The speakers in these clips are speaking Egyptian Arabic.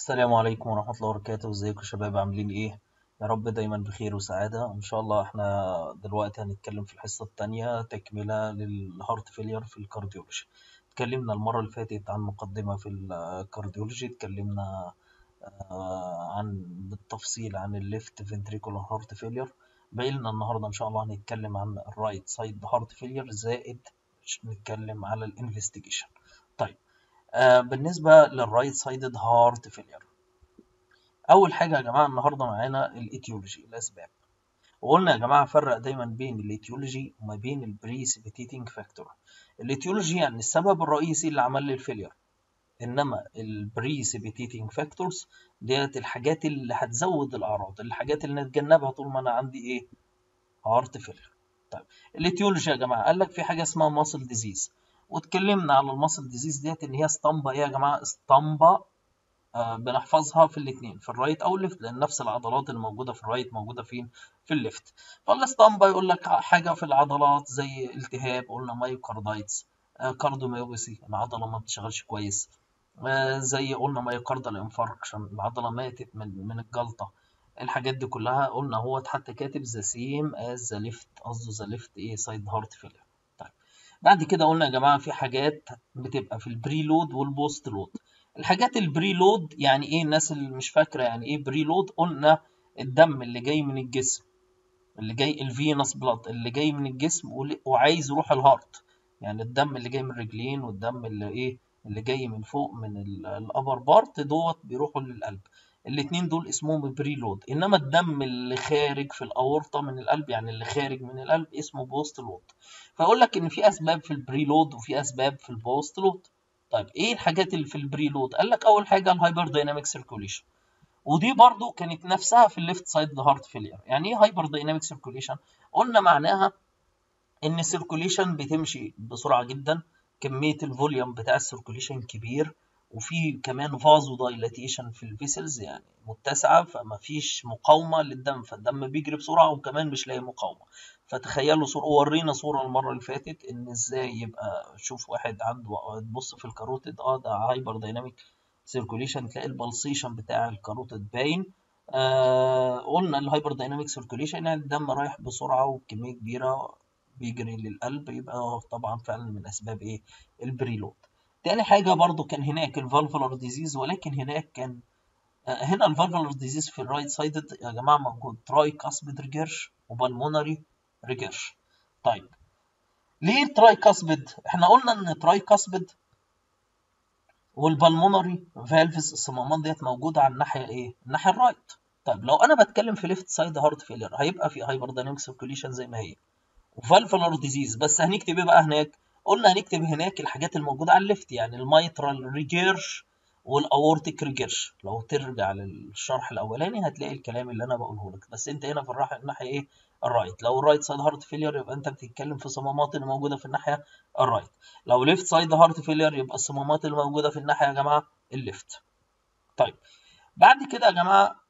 السلام عليكم ورحمة الله وبركاته ازيكم يا شباب عاملين ايه يا رب دايما بخير وسعادة ان شاء الله احنا دلوقتي هنتكلم في الحصة التانية تكملة للهارت فيلير في الكارديولوجي اتكلمنا المرة اللي فاتت عن مقدمة في الكارديولوجي اتكلمنا آه، عن بالتفصيل عن الليفت فنتريكولار هارت فيلير باقيلنا النهاردة ان شاء الله هنتكلم عن الرايت سايد هارت فيلير زائد نتكلم على الانفستيجيشن طيب آه، بالنسبة للرايت سايدد هارت فيلير أول حاجة يا جماعة النهاردة معانا الإيتيولوجي الأسباب وقلنا يا جماعة فرق دايما بين الإيتيولوجي وما بين البريسبيتيتنج فاكتور الإيتيولوجي يعني السبب الرئيسي اللي عمل لي الفيلير إنما البريسبيتيتنج فاكتورز ديت الحاجات اللي هتزود الأعراض الحاجات اللي نتجنبها طول ما أنا عندي إيه هارت فيلير طيب الإيتيولوجي يا جماعة قال لك في حاجة اسمها ماسل ديزيز واتكلمنا على الماسل ديزيز ديت ان هي اسطمبة ايه يا جماعه اسطمبة آه بنحفظها في الاثنين في الرايت او الليفت لان نفس العضلات اللي موجوده في الرايت موجوده فين في الليفت فالاسطمبة يقول لك حاجه في العضلات زي التهاب قلنا مايوكاردايتس آه كاردوميوباثي العضله ما بتشتغلش كويس آه زي قلنا مايوكاردال انفاركشن العضله ماتت من من الجلطه الحاجات دي كلها قلنا هو حتى كاتب ذا سيم از ذا ليفت قصده ذا ليفت ايه سايد هارت فيلر بعد كده قلنا يا جماعه في حاجات بتبقى في البري لود والبوست لود الحاجات البري لود يعني ايه الناس اللي مش فاكره يعني ايه بري لود قلنا الدم اللي جاي من الجسم اللي جاي الفينوس بلاد اللي جاي من الجسم وعايز يروح الهارت يعني الدم اللي جاي من الرجلين والدم اللي ايه اللي جاي من فوق من الابر بارت دوت بيروحوا للقلب الاتنين دول اسمهم بري لود انما الدم اللي خارج في الاورطه من القلب يعني اللي خارج من القلب اسمه بوست لود فيقول لك ان في اسباب في البري لود وفي اسباب في البوست لود طيب ايه الحاجات اللي في البري لود قال لك اول حاجه الهايبر دايناميك سيركوليشن ودي برضو كانت نفسها في الليفت سايد هارت فيلير يعني ايه هايبر دايناميك سيركوليشن قلنا معناها ان السيركوليشن بتمشي بسرعه جدا كميه الفوليوم بتاع السيركوليشن كبير وفي كمان فازو دايلاتيشن في الفيسلز يعني متسعه فما فيش مقاومه للدم فالدم بيجري بسرعه وكمان مش لاقي مقاومه فتخيلوا صورة ورينا صورة المرة اللي فاتت ان ازاي يبقى شوف واحد عنده تبص في الكاروتيد اه ده هايبر دايناميك سيركوليشن تلاقي البلسيشن بتاع الكاروتيد باين آه قلنا الهايبر دايناميك سيركوليشن يعني الدم رايح بسرعة وبكمية كبيرة بيجري للقلب يبقى طبعا فعلا من اسباب ايه البريلود تاني حاجة برضو كان هناك الفالفولار ديزيز ولكن هناك كان آه هنا الفالفولار ديزيز في الرايت سايدد يا جماعة موجود تراي كاسبيد ريجيرش وبالمونري ريجيرش طيب ليه التراي كاسبيد احنا قلنا ان التراي كاسبيد والبالمونري فالفز الصمامات ديت موجوده على الناحيه ايه الناحيه الرايت طيب لو انا بتكلم في ليفت سايد هارت فيلير هيبقى في هايبر دايناميك سيركوليشن زي ما هي وفالفولار ديزيز بس هنكتب ايه بقى هناك قلنا هنكتب هناك الحاجات الموجوده على الليفت يعني الميترال ريجيرش والاورتيك ريجيرش لو ترجع للشرح الاولاني هتلاقي الكلام اللي انا بقوله لك بس انت هنا في الراحه الناحيه ايه الرايت لو الرايت سايد هارت فيلير يبقى انت بتتكلم في الصمامات اللي موجوده في الناحيه الرايت لو ليفت سايد هارت فيلير يبقى الصمامات اللي موجوده في الناحيه يا جماعه الليفت طيب بعد كده يا جماعه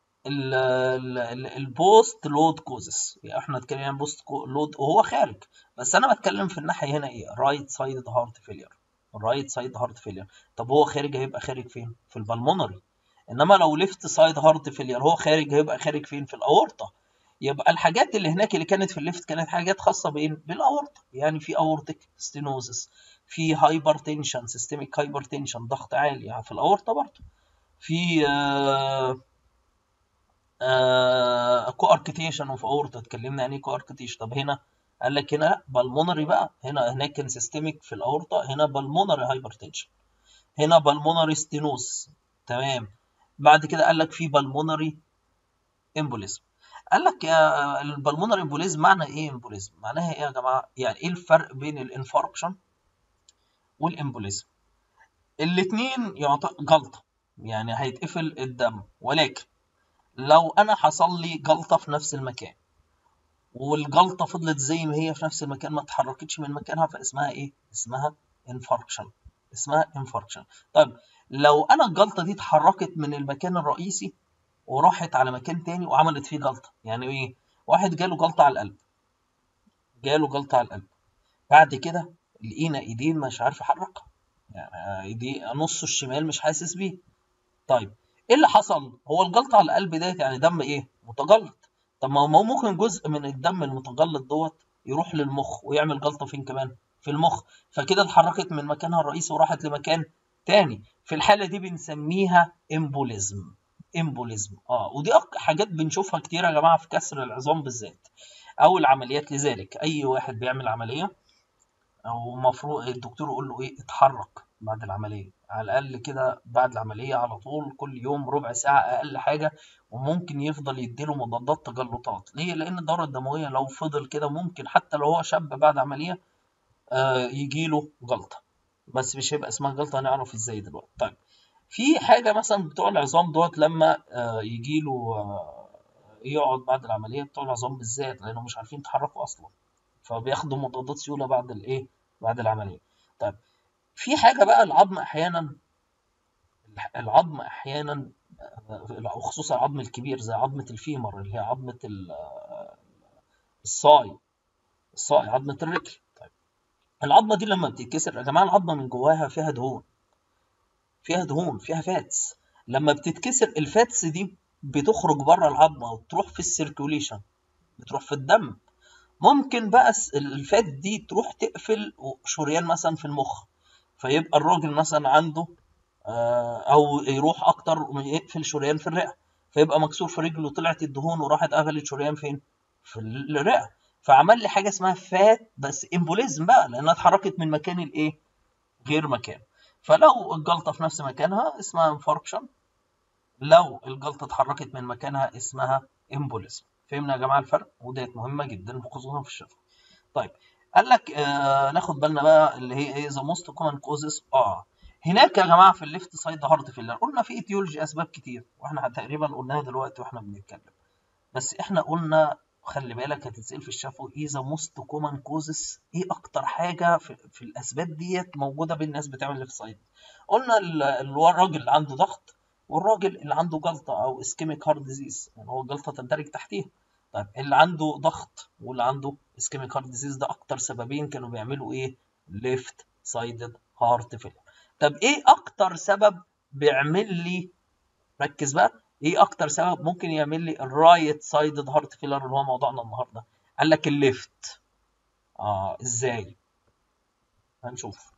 البوست لود كوزس يعني احنا اتكلمنا عن بوست لود وهو خارج بس انا بتكلم في الناحيه هنا ايه رايت سايد هارت فيلير الرايت سايد هارت فيلير طب هو خارج هيبقى خارج فين في البلمونري انما لو ليفت سايد هارت فيلير هو خارج هيبقى خارج فين في الاورطه يبقى الحاجات اللي هناك اللي كانت في الليفت كانت حاجات خاصه بايه بالاورطه يعني في اورتيك ستينوزس في هايبر تنشن سيستميك هايبر تنشن ضغط عالي يعني في الاورطه برضه في آه آه كواركتيشن اوف اورطه اتكلمنا يعني ايه كواركتيشن طب هنا قال لك هنا بالمونري بقى هنا هناك كان سيستميك في الاورطه هنا بالمونري هايبر تنشن هنا بالمونري ستينوز تمام بعد كده قال لك في بالمونري امبوليزم قال لك يا البلمونر امبوليزم معنى ايه امبوليزم معناها ايه يا جماعه يعني ايه الفرق بين الانفاركشن والامبوليزم الاثنين يعتبر جلطه يعني هيتقفل الدم ولكن لو انا حصل لي جلطه في نفس المكان والجلطه فضلت زي ما هي في نفس المكان ما اتحركتش من مكانها فاسمها ايه اسمها انفاركشن اسمها انفاركشن طيب لو انا الجلطه دي اتحركت من المكان الرئيسي وراحت على مكان تاني وعملت فيه جلطه يعني ايه واحد جاله جلطه على القلب جاله جلطه على القلب بعد كده لقينا ايديه مش عارف يحركها يعني ايديه نصه الشمال مش حاسس بيه طيب ايه اللي حصل هو الجلطه على القلب ديت يعني دم ايه متجلط طب ما هو ممكن جزء من الدم المتجلط دوت يروح للمخ ويعمل جلطه فين كمان في المخ فكده اتحركت من مكانها الرئيسي وراحت لمكان تاني في الحاله دي بنسميها امبوليزم امبوليزم اه ودي حاجات بنشوفها كتير يا جماعه في كسر العظام بالذات او العمليات لذلك اي واحد بيعمل عمليه او المفروض الدكتور يقول له ايه اتحرك بعد العمليه على الاقل كده بعد العمليه على طول كل يوم ربع ساعه اقل حاجه وممكن يفضل يديله مضادات تجلطات ليه لان الدوره الدمويه لو فضل كده ممكن حتى لو هو شاب بعد عمليه آه يجيله جلطه بس مش هيبقى اسمها جلطه هنعرف ازاي دلوقتي طيب في حاجه مثلا بتوع العظام دوت لما آه يجيله آه يقعد بعد العمليه بتوع العظام بالذات لانهم مش عارفين يتحركوا اصلا فبياخدوا مضادات سيوله بعد الايه بعد العمليه طيب في حاجه بقى العظم احيانا العظم احيانا وخصوصا العظم الكبير زي عظمه الفيمر اللي هي عظمه الصاي الصاي عظمه الرجل طيب العظمه دي لما بتتكسر يا جماعه العظمه من جواها فيها دهون فيها دهون فيها فاتس لما بتتكسر الفاتس دي بتخرج بره العظمه وتروح في السيركوليشن بتروح في الدم ممكن بقى الفات دي تروح تقفل شريان مثلا في المخ فيبقى الراجل مثلا عنده او يروح اكتر يقفل شريان في الرئه فيبقى مكسور في رجله طلعت الدهون وراحت قفلت شريان فين في الرئه فعمل لي حاجه اسمها فات بس امبوليزم بقى لانها اتحركت من مكان الايه غير مكان فلو الجلطه في نفس مكانها اسمها انفاركشن لو الجلطه اتحركت من مكانها اسمها امبوليزم فهمنا يا جماعه الفرق وديت مهمه جدا خصوصا في الشفا طيب قال لك آه ناخد بالنا بقى اللي هي ايه ذا موست كومن كوزز اه هناك يا جماعه في الليفت سايد هارت فيلر قلنا في ايتيولوجي اسباب كتير واحنا تقريبا قلناها دلوقتي واحنا بنتكلم بس احنا قلنا خلي بالك هتتسال في الشفا ايه ذا موست كومن كوزز ايه اكتر حاجه في, في الاسباب ديت موجوده بين الناس بتعمل ليفت سايد قلنا الراجل اللي عنده ضغط والراجل اللي عنده جلطه او اسكيميك هارت ديزيز يعني هو الجلطه تندرج تحتيها طيب اللي عنده ضغط واللي عنده اسكيميك هارت ديزيز ده اكتر سببين كانوا بيعملوا ايه ليفت سايدد هارت فيلر طب ايه اكتر سبب بيعمل لي ركز بقى ايه اكتر سبب ممكن يعمل لي الرايت سايدد هارت فيلر اللي هو موضوعنا النهارده قال لك الليفت اه ازاي هنشوف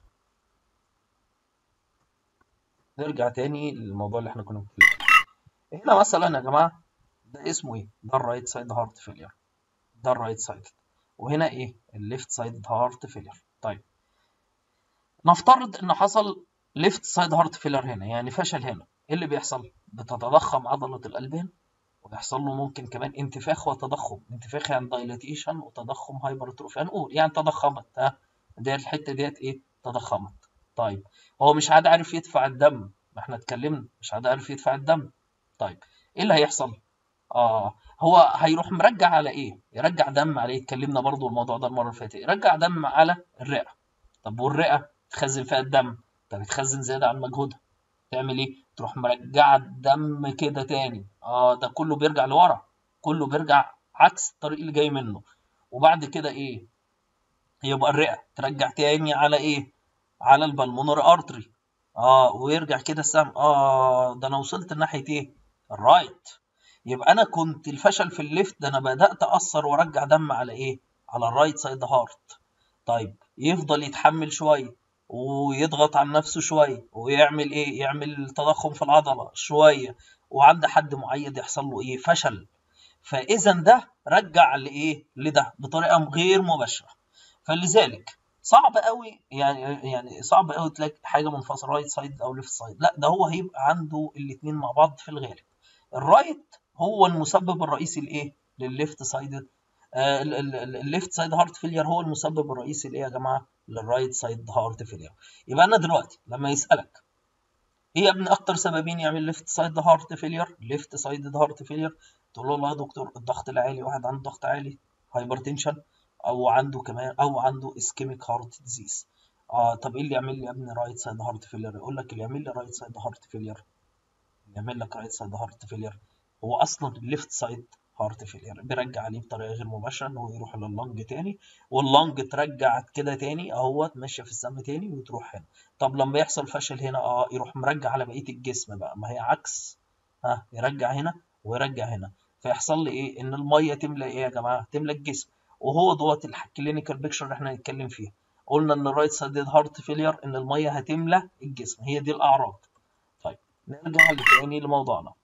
نرجع تاني للموضوع اللي احنا كنا فيه هنا مثلا يا جماعه ده اسمه ايه ده الرايت سايد هارت فيلير ده الرايت سايد وهنا ايه الليفت سايد هارت فيلير طيب نفترض ان حصل ليفت سايد هارت فيلر هنا يعني فشل هنا ايه اللي بيحصل بتتضخم عضله القلب هنا ويحصل له ممكن كمان انتفاخ وتضخم انتفاخ يعني دايلاتيشن وتضخم هايبرتروفي هنقول يعني تضخمت ها دي الحته ديت ايه تضخمت طيب هو مش عاد عارف يدفع الدم ما احنا اتكلمنا مش عاد عارف يدفع الدم طيب ايه اللي هيحصل اه هو هيروح مرجع على ايه يرجع دم على ايه اتكلمنا برضو الموضوع ده المره اللي فاتت يرجع دم على الرئه طب والرئه تخزن فيها الدم طب بتخزن زياده عن مجهودها تعمل ايه تروح مرجعه الدم كده تاني اه ده كله بيرجع لورا كله بيرجع عكس الطريق اللي جاي منه وبعد كده ايه يبقى الرئه ترجع تاني على ايه على البلمونر ارتري اه ويرجع كده السهم اه ده انا وصلت ناحيه ايه الرايت يبقى انا كنت الفشل في الليفت ده انا بدات اثر وارجع دم على ايه على الرايت سايد هارت طيب يفضل يتحمل شويه ويضغط على نفسه شويه ويعمل ايه يعمل تضخم في العضله شويه وعند حد معين يحصل له ايه فشل فاذا ده رجع لايه لده بطريقه غير مباشره فلذلك صعب قوي يعني يعني صعب قوي تلاقي حاجه منفصله رايت سايد او ليفت سايد لا ده هو هيبقى عنده الاثنين مع بعض في الغالب الرايت هو المسبب الرئيسي لايه للليفت سايد الليفت سايد هارت فيلير هو المسبب الرئيسي لايه يا جماعه للرايت سايد هارت فيلير يبقى انا دلوقتي لما يسالك ايه يا ابني اكتر سببين يعمل ليفت سايد هارت فيلير ليفت سايد هارت فيلير تقول له والله يا دكتور الضغط العالي واحد عنده ضغط عالي هايبرتنشن او عنده كمان او عنده اسكيميك هارت ديزيز اه طب ايه اللي يعمل لي يا ابني رايت سايد هارت فيلير يقول لك اللي يعمل لي رايت سايد هارت فيلير اللي يعمل لك رايت سايد هارت فيلير هو اصلا الليفت سايد هارت فيلير بيرجع عليه بطريقه غير مباشره ان هو يروح لللنج تاني واللنج ترجع كده تاني اهوت ماشيه في السم تاني وتروح هنا طب لما يحصل فشل هنا اه يروح مرجع على بقيه الجسم بقى ما هي عكس ها يرجع هنا ويرجع هنا فيحصل لي ايه ان الميه تملى ايه يا جماعه تملى الجسم وهو دوت الكلينيكال بيكتشر اللي احنا هنتكلم فيه قلنا ان الرايت سايدد هارت فيلير ان الميه هتملى الجسم هي دي الاعراض طيب نرجع تاني لموضوعنا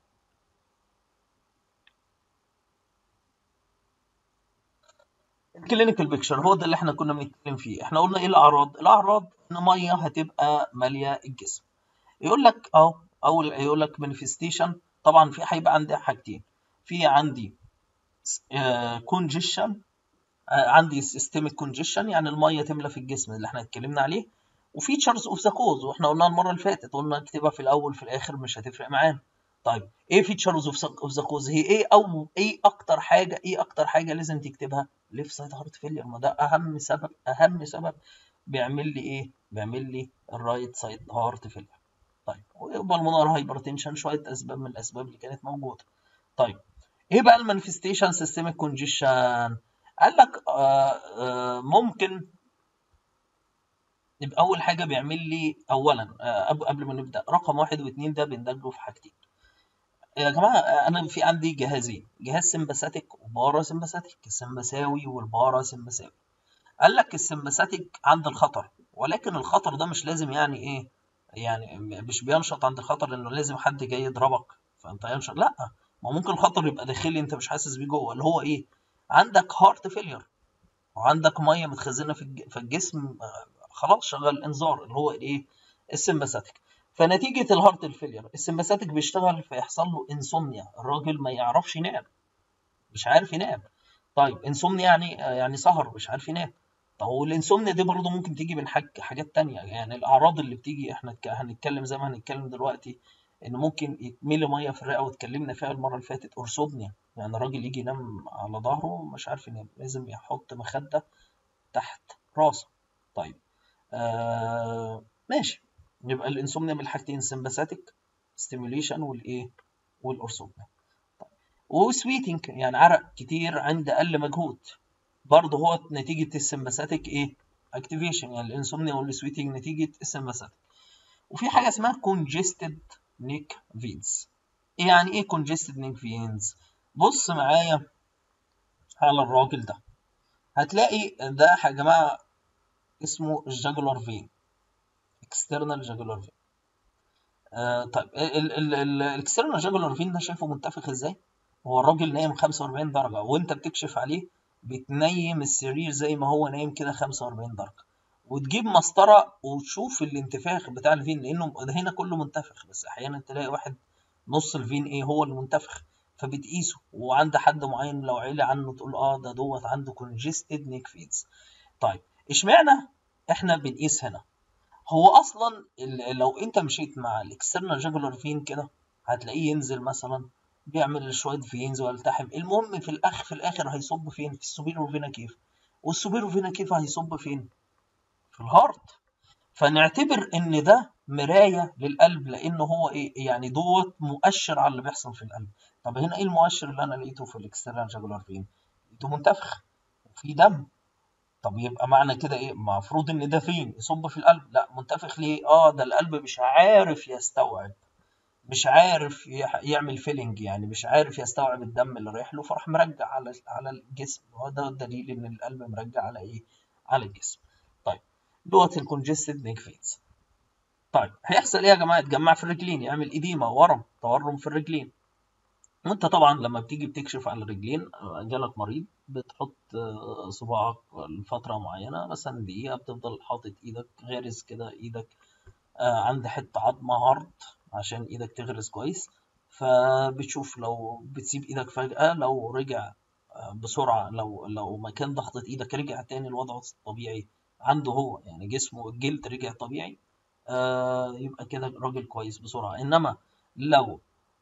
الكلينيكال بيكتشر هو ده اللي احنا كنا بنتكلم فيه احنا قلنا ايه الاعراض الاعراض ان ميه هتبقى ماليه الجسم يقول لك اه اول يقول لك مانيفستيشن طبعا في هيبقى عندي حاجتين في عندي كونجيشن عندي سيستميك كونجيشن يعني الميه تملى في الجسم اللي احنا اتكلمنا عليه وفيتشرز اوف ذا كوز واحنا قلنا المره اللي فاتت قلنا اكتبها في الاول في الاخر مش هتفرق معانا طيب ايه فيتشرز اوف ذا كوز هي ايه او ايه اكتر حاجه ايه اكتر حاجه لازم تكتبها ليفت سايد هارت فيلير ما ده اهم سبب اهم سبب بيعمل لي ايه بيعمل لي الرايت سايد هارت فيلير طيب وبالمونار هايبرتنشن شويه اسباب من الاسباب اللي كانت موجوده طيب ايه بقى المانيفستيشن سيستميك كونجيشن قال لك آه آه ممكن يبقى اول حاجه بيعمل لي اولا آه قبل ما نبدا رقم واحد واثنين ده بندرجه في حاجتين يا جماعه انا في عندي جهازين جهاز سمباثيك وبارا سمباثيك السمبثاوي والبارا سمبثاوي قال لك السمباثيك عند الخطر ولكن الخطر ده مش لازم يعني ايه يعني مش بينشط عند الخطر انه لازم حد جاي يضربك فانت ينشط لا ما ممكن الخطر يبقى داخلي انت مش حاسس بيه جوه اللي هو ايه عندك هارت فيلير وعندك ميه متخزنه في الجسم خلاص شغل انذار اللي هو الايه السمباثيك فنتيجه الهارت الفيلير السمباثيك بيشتغل فيحصل له انسومنيا الراجل ما يعرفش ينام مش عارف ينام طيب انسومنيا يعني يعني سهر مش عارف ينام طب والانسومنيا دي برضه ممكن تيجي من حاج حاجات تانية يعني الاعراض اللي بتيجي احنا هنتكلم زي ما هنتكلم دلوقتي ان ممكن يتملي ميه في الرئه واتكلمنا فيها المره اللي فاتت اورثوبنيا يعني الراجل يجي ينام على ظهره مش عارف ينام لازم يحط مخده تحت راسه طيب آه ماشي يبقى الانسومنيا من الحاجتين سمباثيك ستيميوليشن والايه والاورثوبنيا طيب وسويتنج يعني عرق كتير عند اقل مجهود برضه هو نتيجه السمباثيك ايه اكتيفيشن يعني الانسومنيا والسويتنج نتيجه السمباثيك وفي حاجه اسمها كونجستد نيك فينز يعني ايه كونجستد نيك فينز بص معايا على الراجل ده هتلاقي ده يا جماعه اسمه الجاجولار فين اكسترنال جاجولار فين آه طيب الاكسترنال جاجولار فين ده شايفه منتفخ ازاي هو الراجل نايم 45 درجه وانت بتكشف عليه بتنيم السرير زي ما هو نايم كده 45 درجه وتجيب مسطره وتشوف الانتفاخ بتاع الفين لانه ده هنا كله منتفخ بس احيانا تلاقي واحد نص الفين ايه هو اللي منتفخ فبتقيسه وعند حد معين لو عيلي عنه تقول اه ده دوت عنده كونجستد نيك فينز طيب اشمعنى احنا بنقيس هنا هو اصلا لو انت مشيت مع الاكسترنال جاجولار فين كده هتلاقيه ينزل مثلا بيعمل شويه فينز ويلتحم المهم في الاخر في الاخر هيصب فين في السوبيرو فينا كيف والسوبيرو فينا كيف هيصب فين في الهارت فنعتبر ان ده مرايه للقلب لانه هو ايه يعني دوت مؤشر على اللي بيحصل في القلب طب هنا ايه المؤشر اللي انا لقيته في الاكسترنال جاجولار فين لقيته منتفخ وفي دم طب يبقى معنى كده ايه المفروض ان ده فين يصب في القلب لا منتفخ ليه اه ده القلب مش عارف يستوعب مش عارف يعمل فيلنج يعني مش عارف يستوعب الدم اللي رايح له فراح مرجع على على الجسم هو ده الدليل ان القلب مرجع على ايه على الجسم طيب دوت الكونجستد نيك فينز طيب هيحصل ايه يا جماعه يتجمع في الرجلين يعمل اديمه ورم تورم في الرجلين وانت طبعا لما بتيجي بتكشف على الرجلين جالك مريض بتحط صباعك لفتره معينه مثلا دقيقه بتفضل حاطط ايدك غارز كده ايدك عند حته عظمه عرض عشان ايدك تغرز كويس فبتشوف لو بتسيب ايدك فجاه لو رجع بسرعه لو لو مكان ضغطه ايدك رجع تاني لوضعه الطبيعي عنده هو يعني جسمه الجلد رجع طبيعي آه يبقى كده راجل كويس بسرعه انما لو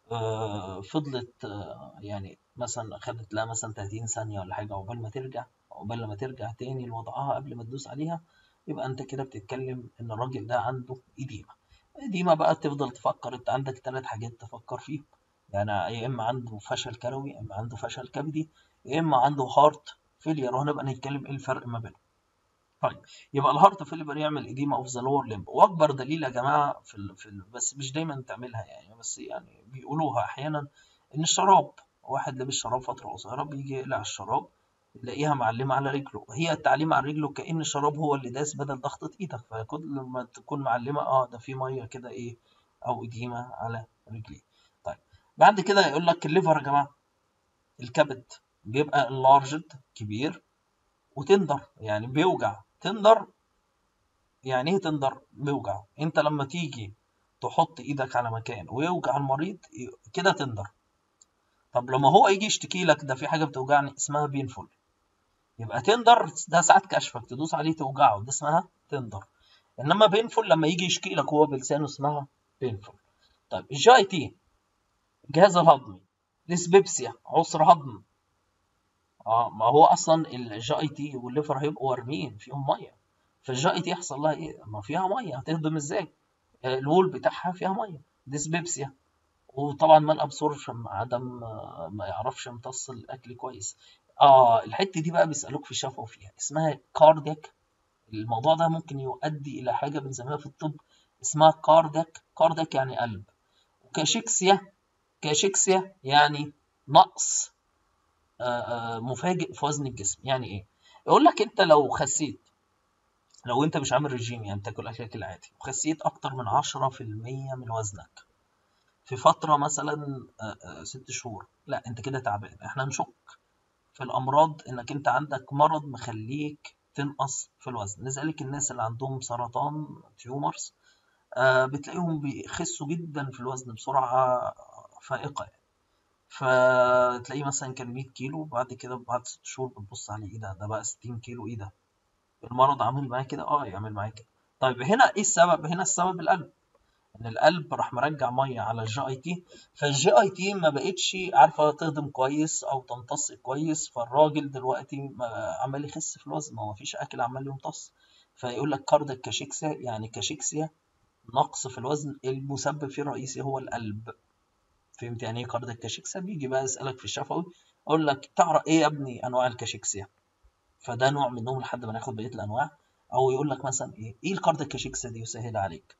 آه فضلت آه يعني مثلا خدت لها مثلا 30 ثانيه ولا حاجه عقبال ما ترجع عقبال ما ترجع تاني لوضعها قبل ما تدوس عليها يبقى انت كده بتتكلم ان الراجل ده عنده اديمه اديمه بقى تفضل تفكر انت عندك ثلاث حاجات تفكر فيهم يعني يا اما عنده فشل كلوي يا اما عنده فشل كبدي يا اما عنده هارت فيلير وهنبقى نتكلم ايه الفرق ما بينهم طيب يبقى الهارت فيليبر يعمل اديما اوف ذا لور ليمب واكبر دليل يا جماعه في ال... في ال... بس مش دايما تعملها يعني بس يعني بيقولوها احيانا ان الشراب واحد لابس شراب فتره قصيره بيجي يقلع الشراب يلاقيها معلمه على رجله هي التعليم على رجله كان الشراب هو اللي داس بدل ضغطه ايدك فكل ما تكون معلمه اه ده في ميه كده ايه او اديمه على رجليه طيب بعد كده يقول لك الليفر يا جماعه الكبد بيبقى اللارجد كبير وتندر يعني بيوجع تندر يعني ايه تندر بيوجع انت لما تيجي تحط ايدك على مكان ويوجع المريض كده تندر طب لما هو يجي يشتكي لك ده في حاجه بتوجعني اسمها بينفول يبقى تندر ده ساعات كشفك تدوس عليه توجعه ده اسمها تندر انما بينفول لما يجي يشكي لك هو بلسانه اسمها بينفول طيب الجي اي تي الجهاز الهضمي ديسبيبسيا عسر هضم اه ما هو اصلا الجي اي تي والليفر هيبقوا وارمين فيهم ميه فالجي اي تي يحصل لها ايه؟ ما فيها ميه هتهضم ازاي؟ الوول بتاعها فيها ميه ديسبيبسيا وطبعا ما الابسوربشن عدم ما يعرفش يمتص الاكل كويس اه الحته دي بقى بيسالوك في الشفوي فيها اسمها كاردياك الموضوع ده ممكن يؤدي الى حاجه بنسميها في الطب اسمها كاردياك كاردياك يعني قلب وكاشيكسيا كاشيكسيا يعني نقص مفاجئ في وزن الجسم يعني ايه يقول لك انت لو خسيت لو انت مش عامل رجيم يعني بتاكل اكلك العادي وخسيت اكتر من 10% من وزنك في فتره مثلا ست شهور لا انت كده تعبان احنا نشك في الامراض انك انت عندك مرض مخليك تنقص في الوزن لذلك الناس اللي عندهم سرطان تيومرز بتلاقيهم بيخسوا جدا في الوزن بسرعه فائقه يعني فتلاقيه مثلا كان 100 كيلو بعد كده بعد ست شهور بتبص عليه ايه ده ده بقى 60 كيلو ايه ده المرض عامل معايا كده اه يعمل معايا كده طيب هنا ايه السبب هنا السبب القلب ان القلب راح مرجع ميه على الجي اي تي فالجي اي تي ما بقتش عارفه تهضم كويس او تمتص كويس فالراجل دلوقتي عمال يخس في الوزن ما فيش اكل عمال يمتص فيقول لك كاردياك كاشيكسيا يعني كاشيكسيا نقص في الوزن المسبب فيه الرئيسي هو القلب فهمت يعني ايه كاردياك كاشيكسيا بيجي بقى يسالك في الشفوي اقول لك تعرف ايه يا ابني انواع الكاشيكسيا فده نوع منهم لحد ما ناخد بقيه الانواع او يقول لك مثلا ايه ايه الكاردياك كاشيكسيا دي يسهل عليك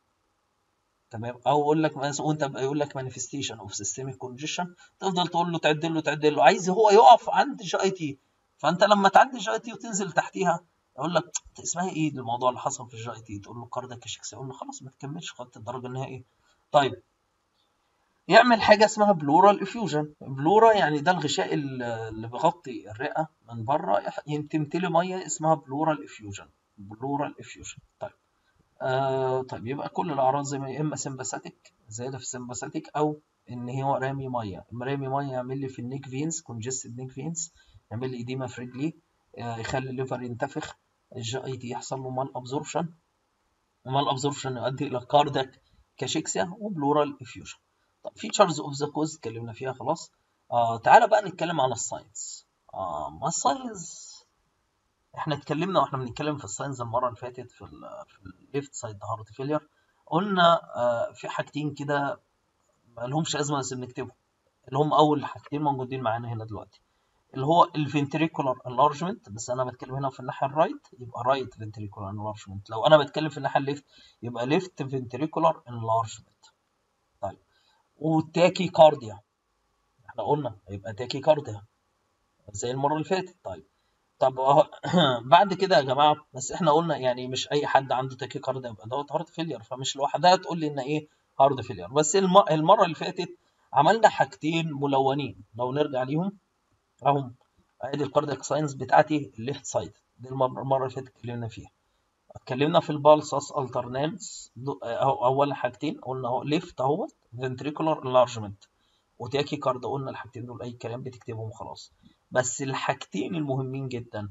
تمام او يقول لك مثلا وانت يقول لك مانيفستيشن اوف سيستميك كونجيشن تفضل تقول له تعدل له تعدل له عايز هو يقف عند جي اي تي فانت لما تعدي جي اي تي وتنزل تحتيها يقول لك اسمها ايه الموضوع اللي حصل في الجي اي تي تقول له كاردياك كاشيكسيا يقول له خلاص ما تكملش خدت الدرجه النهائيه طيب يعمل حاجه اسمها بلورال افيوجن بلورا يعني ده الغشاء اللي بيغطي الرئه من بره تمتلي ميه اسمها بلورال افيوجن بلورال افيوجن طيب آه طيب يبقى كل الاعراض زي ما يا اما سمباثيك زياده في السمباثيك او ان هو رامي ميه رامي ميه يعمل لي في النيك فينز كونجستد نيك فينز يعمل لي ايديما في رجلي آه يخلي الليفر ينتفخ الجي اي تي يحصل له مال ابزوربشن ومال ابزوربشن يؤدي الى كاردياك كاشيكسيا وبلورال افيوجن طب فيتشرز اوف ذا كوز اتكلمنا فيها خلاص آه تعالى بقى نتكلم على الساينس آه ما الساينس احنا اتكلمنا واحنا بنتكلم في الساينس المره اللي فاتت في ال في الليفت سايد هارت فيلير قلنا آه في حاجتين كده ما لهمش ازمه بس بنكتبهم اللي هم اول حاجتين موجودين معانا هنا دلوقتي اللي هو الفنتريكولار انلارجمنت بس انا بتكلم هنا في الناحيه الرايت يبقى رايت فنتريكولار انلارجمنت لو انا بتكلم في الناحيه الليفت يبقى ليفت فنتريكولار انلارجمنت طيب والتاكي كارديا احنا قلنا هيبقى تاكي كارديا زي المره اللي فاتت طيب طب بعد كده يا جماعه بس احنا قلنا يعني مش اي حد عنده تاكي كارديا يبقى دوت هارت فيلير فمش لوحدها تقول لي ان ايه هارت فيلير بس الم... المره اللي فاتت عملنا حاجتين ملونين لو نرجع ليهم اهم ادي الكاردياك ساينس بتاعتي الليفت سايد دي المره المره اللي فاتت اتكلمنا فيها اتكلمنا في البالسس الترنانس اول حاجتين قلنا اهو ليفت اهوت فنتريكولار انلارجمنت وتاكي كارد قلنا الحاجتين دول اي كلام بتكتبهم وخلاص بس الحاجتين المهمين جدا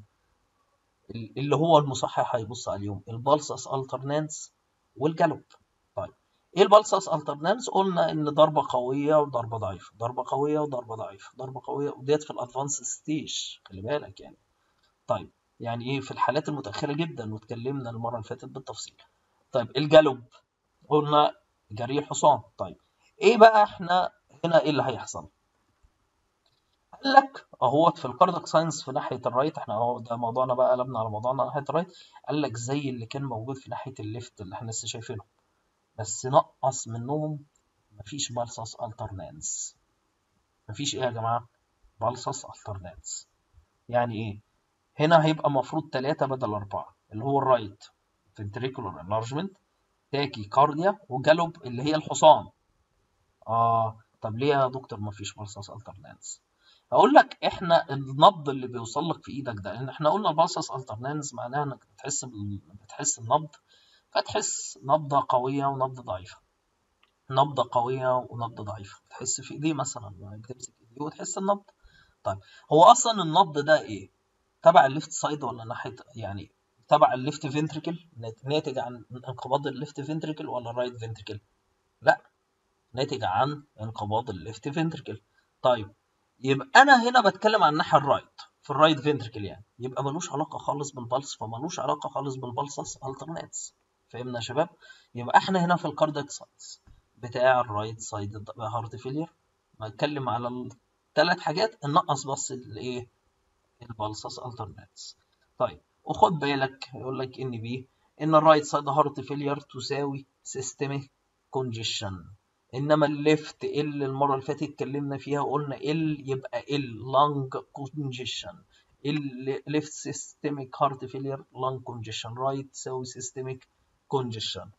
اللي هو المصحح هيبص عليهم البالسس الترنانس والجالوب طيب ايه البالسس الترنانس قلنا ان ضربه قويه وضربه ضعيفه ضربه قويه وضربه ضعيفه ضربه قويه وديت في الادفانس ستيج خلي بالك يعني طيب يعني ايه في الحالات المتاخره جدا واتكلمنا المره اللي فاتت بالتفصيل طيب الجالوب قلنا جري الحصان طيب ايه بقى احنا هنا ايه اللي هيحصل قال لك اهوت في الكاردياك ساينس في ناحيه الرايت احنا اهو ده موضوعنا بقى قلبنا على موضوعنا ناحيه الرايت قال لك زي اللي كان موجود في ناحيه الليفت اللي احنا لسه شايفينه بس نقص منهم مفيش بالسس الترنانس مفيش ايه يا جماعه بالسس الترنانس يعني ايه هنا هيبقى المفروض 3 بدل 4 اللي هو الرايت ventricular enlargement تاكي كارديا وجالوب اللي هي الحصان اه طب ليه يا دكتور مفيش بالسس الترنانس اقول لك احنا النبض اللي بيوصل لك في ايدك ده لان احنا قلنا البالسس الترنانس معناها انك بتحس بال... بتحس النبض فتحس نبضه قويه ونبضه ضعيفه نبضه قويه ونبضه ضعيفه تحس في ايديه مثلا بتمسك ايديه وتحس النبض طيب هو اصلا النبض ده ايه تبع الليفت سايد ولا ناحيه يعني تبع الليفت فنتريكل ناتج عن انقباض الليفت فنتريكل ولا الرايت فنتريكل لا ناتج عن انقباض الليفت فنتريكل طيب يبقى انا هنا بتكلم عن الناحيه الرايت في الرايت فنتريكل يعني يبقى ملوش علاقه خالص بالبلس فملوش علاقه خالص بالبلسس الترناتس فهمنا يا شباب يبقى احنا هنا في الكاردياك ساينس بتاع الرايت سايد هارت فيلير بتكلم على الثلاث حاجات ننقص بس الايه البلسس الترناتس طيب وخد بالك يقول لك ان بي ان الرايت سايد هارت فيلير تساوي سيستميك كونجيشن انما الليفت ال المره اللي فاتت اتكلمنا فيها وقلنا ال يبقى ال لانج كونجيشن الليفت سيستميك هارت فيلير لانج كونجيشن رايت تساوي سيستميك كونجيشن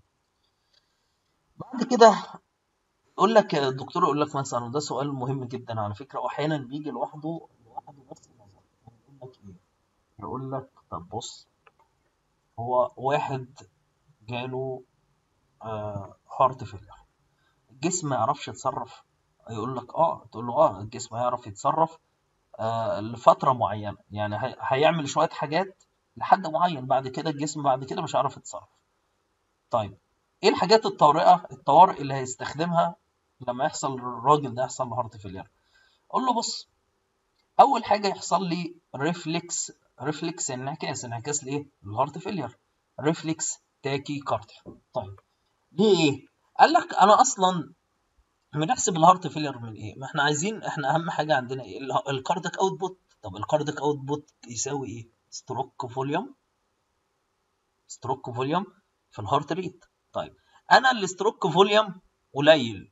بعد كده يقول لك الدكتور يقول لك مثلا وده سؤال مهم جدا على فكره واحيانا بيجي لوحده لوحده نفس النظر يقول لك ايه يقول لك طب بص هو واحد جاله آه هارت فيلير الجسم ما يعرفش يتصرف يقول لك اه تقول له اه الجسم هيعرف يتصرف آه لفتره معينه يعني هي... هيعمل شويه حاجات لحد معين بعد كده الجسم بعد كده مش هيعرف يتصرف طيب ايه الحاجات الطارئه الطوارئ اللي هيستخدمها لما يحصل الراجل ده يحصل له هارت فيلير اقول له بص اول حاجه يحصل لي ريفلكس ريفلكس انعكاس انعكاس لايه الهارت فيلير ريفلكس تاكي كارديا طيب ليه ايه قال لك انا اصلا بنحسب الهارت فيلير من ايه ما احنا عايزين احنا اهم حاجه عندنا ايه الكارديك اوتبوت طب الكارديك اوتبوت يساوي ايه ستروك فوليوم ستروك فوليوم في الهارت ريت طيب انا الستروك فوليوم قليل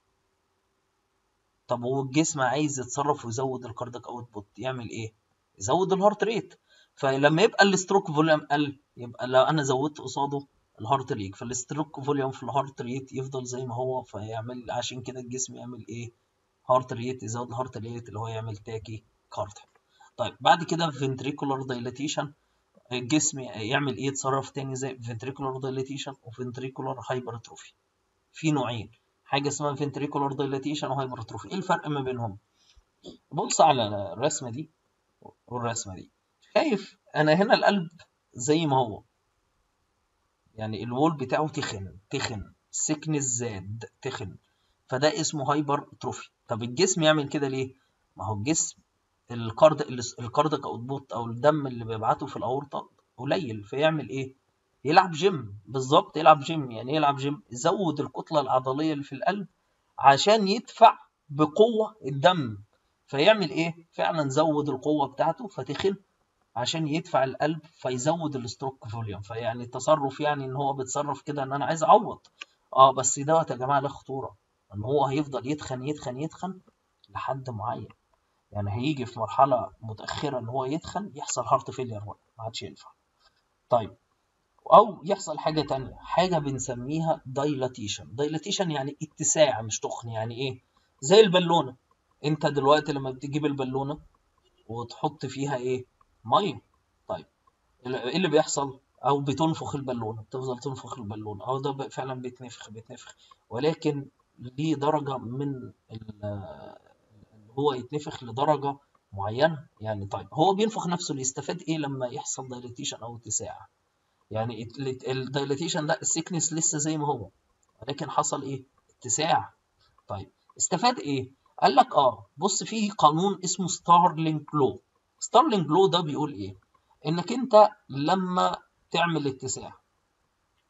طب هو الجسم عايز يتصرف ويزود الكارديك اوتبوت يعمل ايه يزود الهارت ريت فلما يبقى الستروك فوليوم قل يبقى لو انا زودت قصاده الهارت ريت فالستروك فوليوم في الهارت ريت يفضل زي ما هو فيعمل عشان كده الجسم يعمل ايه هارت ريت يزود الهارت ريت اللي هو يعمل تاكي كارديا طيب بعد كده فنتريكولار دايلاتيشن الجسم يعمل ايه يتصرف تاني زي فنتريكولار دايلاتيشن وفنتريكولار هايبرتروفي في نوعين حاجه اسمها فنتريكولار دايلاتيشن وهايبرتروفي ايه الفرق ما بينهم بص على الرسمه دي والرسمه دي شايف انا هنا القلب زي ما هو يعني الوول بتاعه تخن تخن سكنس زاد تخن فده اسمه هايبر تروفي طب الجسم يعمل كده ليه ما هو الجسم الكارد الكارديك اوتبوت او الدم اللي بيبعته في الاورطه قليل فيعمل ايه يلعب جيم بالظبط يلعب جيم يعني يلعب جيم يزود الكتله العضليه اللي في القلب عشان يدفع بقوه الدم فيعمل ايه فعلا زود القوه بتاعته فتخن عشان يدفع القلب فيزود الستروك فوليوم فيعني التصرف يعني ان هو بيتصرف كده ان انا عايز اعوض اه بس دوت يا جماعه له خطوره ان هو هيفضل يتخن يتخن يتخن لحد معين يعني هيجي في مرحله متاخره ان هو يتخن يحصل هارت فيلير بقى ما عادش ينفع طيب او يحصل حاجه تانية حاجه بنسميها دايلاتيشن دايلاتيشن يعني اتساع مش تخن يعني ايه زي البالونه انت دلوقتي لما بتجيب البالونه وتحط فيها ايه ميه طيب ايه اللي بيحصل او بتنفخ البالونه بتفضل تنفخ البالونه او ده فعلا بيتنفخ بيتنفخ ولكن ليه درجه من اللي هو يتنفخ لدرجه معينه يعني طيب هو بينفخ نفسه ليستفاد ايه لما يحصل دايليتيشن او اتساع يعني الدايليتيشن ده السيكنس لسه زي ما هو ولكن حصل ايه اتساع طيب استفاد ايه قال لك اه بص في قانون اسمه ستارلينج لو ستارلينج لو ده بيقول ايه انك انت لما تعمل اتساع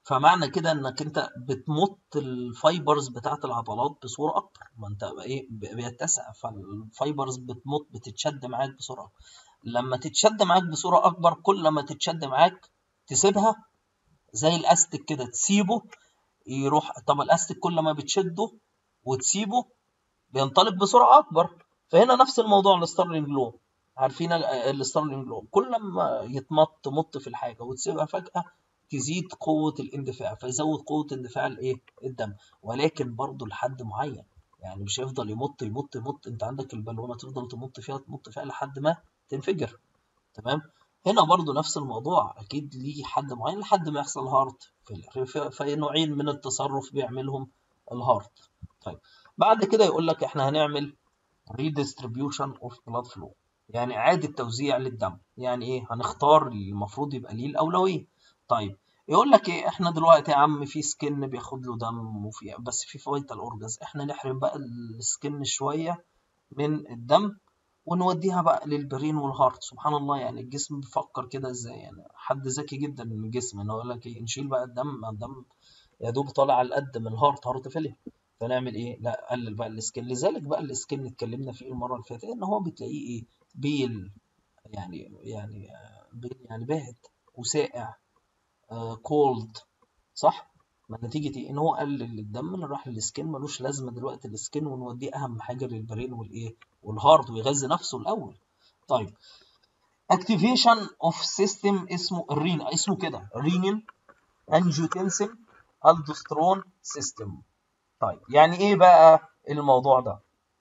فمعنى كده انك انت بتمط الفايبرز بتاعت العضلات بصوره اكتر ما انت ايه بيتسع فالفايبرز بتمط بتتشد معاك بسرعه لما تتشد معاك بصوره اكبر كل ما تتشد معاك تسيبها زي الاستك كده تسيبه يروح طب الاستك كل ما بتشده وتسيبه بينطلق بسرعه اكبر فهنا نفس الموضوع الستارلينج لو عارفين الستارلينج لو كل ما يتمط تمط في الحاجه وتسيبها فجاه تزيد قوه الاندفاع فيزود قوه اندفاع الايه الدم ولكن برضه لحد معين يعني مش هيفضل يمط يمط يمط انت عندك البالونه تفضل تمط فيها تمط فيها لحد ما تنفجر تمام هنا برضو نفس الموضوع اكيد ليه حد معين لحد ما يحصل هارت في نوعين من التصرف بيعملهم الهارت طيب بعد كده يقول لك احنا هنعمل redistribution of blood flow يعني اعاده توزيع للدم يعني ايه هنختار اللي المفروض يبقى ليه الاولويه طيب يقول لك ايه احنا دلوقتي يا عم في سكن بياخد له دم وفي بس في فايتال اورجنز احنا نحرم بقى السكن شويه من الدم ونوديها بقى للبرين والهارت سبحان الله يعني الجسم بيفكر كده ازاي يعني حد ذكي جدا من الجسم انه يقول لك ايه نشيل بقى الدم الدم يا دوب طالع على القد من الهارت هارت فيلير فنعمل ايه لا قلل بقى السكن لذلك بقى السكن اتكلمنا فيه المره اللي فاتت ان هو بتلاقيه ايه بيل يعني يعني بيل يعني بارد وساقع آه كولد صح ما نتيجة ايه؟ ان هو قلل الدم اللي راح للسكين ملوش لازمة دلوقتي السكين ونوديه اهم حاجة للبرين والايه؟ والهارت ويغذي نفسه الاول. طيب اكتيفيشن اوف سيستم اسمه الرين اسمه كده رينين انجيوتنسين الدوسترون سيستم. طيب يعني ايه بقى الموضوع ده؟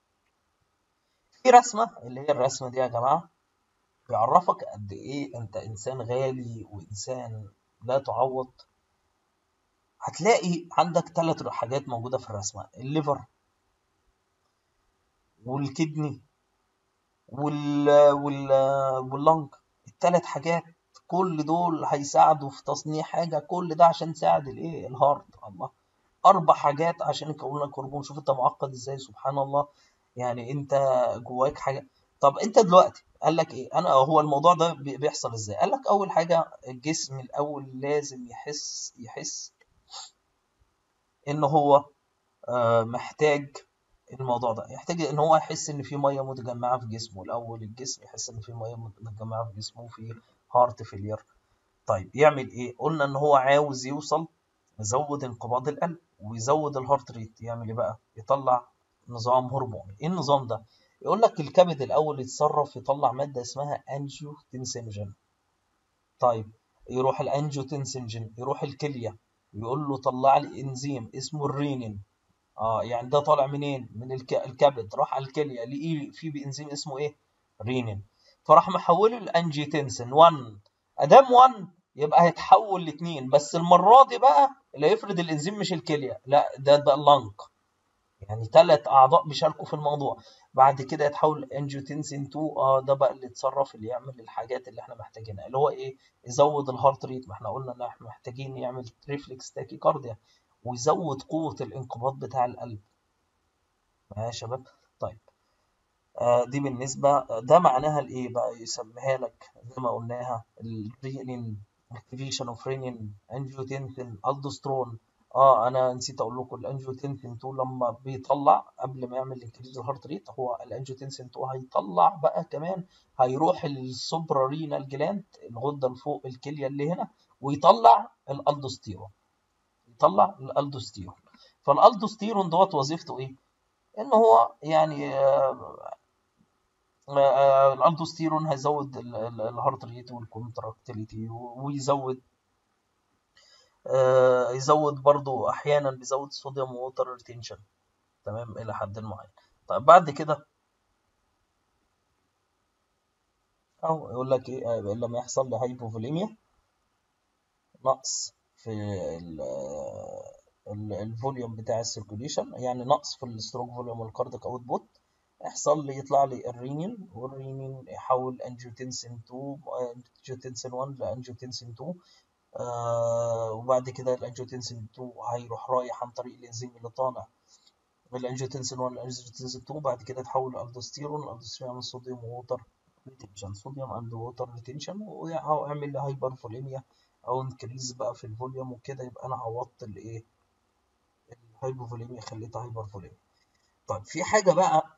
في رسمة اللي هي الرسمة دي يا جماعة بيعرفك قد ايه انت انسان غالي وانسان لا تعوض هتلاقي عندك ثلاث حاجات موجودة في الرسمة الليفر والكدني وال وال واللنج الثلاث حاجات كل دول هيساعدوا في تصنيع حاجة كل ده عشان تساعد الايه الهارت الله اربع حاجات عشان يكون لك هرمون شوف انت معقد ازاي سبحان الله يعني انت جواك حاجة طب انت دلوقتي قال لك ايه انا هو الموضوع ده بيحصل ازاي قال لك اول حاجة الجسم الاول لازم يحس يحس ان هو محتاج الموضوع ده يحتاج ان هو يحس ان في ميه متجمعه في جسمه الاول الجسم يحس ان في ميه متجمعه في جسمه في هارت فيلير طيب يعمل ايه قلنا ان هو عاوز يوصل يزود انقباض القلب ويزود الهارت ريت يعمل ايه بقى يطلع نظام هرموني ايه النظام ده يقول لك الكبد الاول يتصرف يطلع ماده اسمها انجيوتنسنجين طيب يروح الانجيوتنسنجين يروح الكليه يقول له طلع لي انزيم اسمه الرينين اه يعني ده طالع منين من الك... الكبد راح على الكليه لقي في بانزيم اسمه ايه رينين فراح محوله لانجيتنسن 1 ادام 1 يبقى هيتحول لاثنين بس المره دي بقى اللي هيفرد الانزيم مش الكليه لا ده ده اللنج يعني ثلاث اعضاء بيشاركوا في الموضوع بعد كده يتحول انجيوتنسين 2 اه ده بقى اللي يتصرف اللي يعمل الحاجات اللي احنا محتاجينها اللي هو ايه يزود الهارت ريت ما احنا قلنا ان احنا محتاجين يعمل ريفلكس تاكيكارديا ويزود قوة الانقباض بتاع القلب معايا يا شباب طيب آه دي بالنسبة ده معناها الايه بقى يسميها لك زي ما قلناها الرينين اكتيفيشن اوف رينين انجيوتنسين الدوسترون اه انا نسيت اقول لكم الانجيوتنسين 2 لما بيطلع قبل ما يعمل انكريز الهارت ريت هو الانجيوتنسين 2 هيطلع بقى كمان هيروح السوبرا رينال جلاند الغده اللي فوق الكليه اللي هنا ويطلع الالدوستيرون يطلع الالدوستيرون فالالدوستيرون دوت وظيفته ايه ان هو يعني آه آه الالدوستيرون هيزود الهارت ريت والكونتراكتيليتي ويزود آه يزود برضو احيانا بيزود الصوديوم ووتر ريتنشن تمام الى حد معين طيب بعد كده او يقول لك ايه لما يحصل لي هايبوفوليميا نقص في الفوليوم بتاع السيركوليشن يعني نقص في الستروك فوليوم والكارديك اوت بوت يحصل لي يطلع لي الرينين والرينين يحول انجيوتنسين 2 انجيوتنسين 1 لانجيوتنسين 2 آه وبعد كده الانجيوتنسين 2 هيروح رايح عن طريق الانزيم اللي طالع من الانجيوتنسين 1 للانجيوتنسين 2 بعد كده يتحول لالدوستيرون الالدوستيرون يعمل صوديوم ووتر ريتنشن صوديوم اند ووتر ريتنشن ويعمل لي هايبرفوليميا او انكريز بقى في الفوليوم وكده يبقى انا عوضت الايه الهايبوفوليميا خليتها هايبر فوليميا طيب في حاجه بقى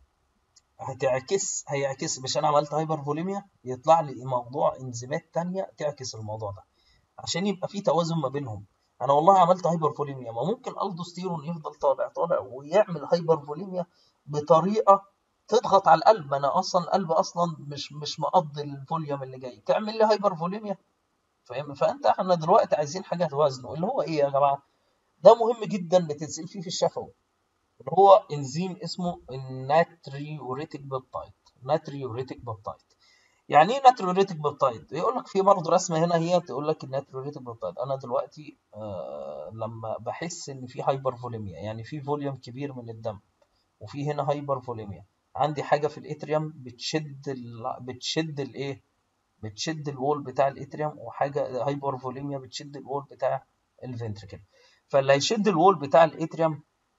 هتعكس هيعكس مش انا عملت هايبر فوليميا يطلع لي موضوع انزيمات تانية تعكس الموضوع ده عشان يبقى في توازن ما بينهم انا والله عملت هايبر فوليميا ما ممكن الدوستيرون يفضل طالع طالع ويعمل هايبر فوليميا بطريقه تضغط على القلب انا اصلا القلب اصلا مش مش مقضي الفوليوم اللي جاي تعمل لي هايبر فوليميا فاهم فانت احنا دلوقتي عايزين حاجه توازنه اللي هو ايه يا جماعه ده مهم جدا بتنزل فيه في الشفوي اللي هو انزيم اسمه الناتريوريتيك بيبتايد ناتريوريتيك بيبتايد يعني ايه ناتريوريتيك بيبتايد يقول لك في برضه رسمه هنا هي تقول لك الناتريوريتيك بيبتايد انا دلوقتي آه لما بحس ان في هايبر فوليميا يعني في فوليوم كبير من الدم وفي هنا هايبر فوليميا عندي حاجه في الاتريوم بتشد ال... بتشد الايه بتشد الوول بتاع الاتريوم وحاجه هايبر فوليميا بتشد الوول بتاع الفنتركل فاللي هيشد الوول بتاع الاتريوم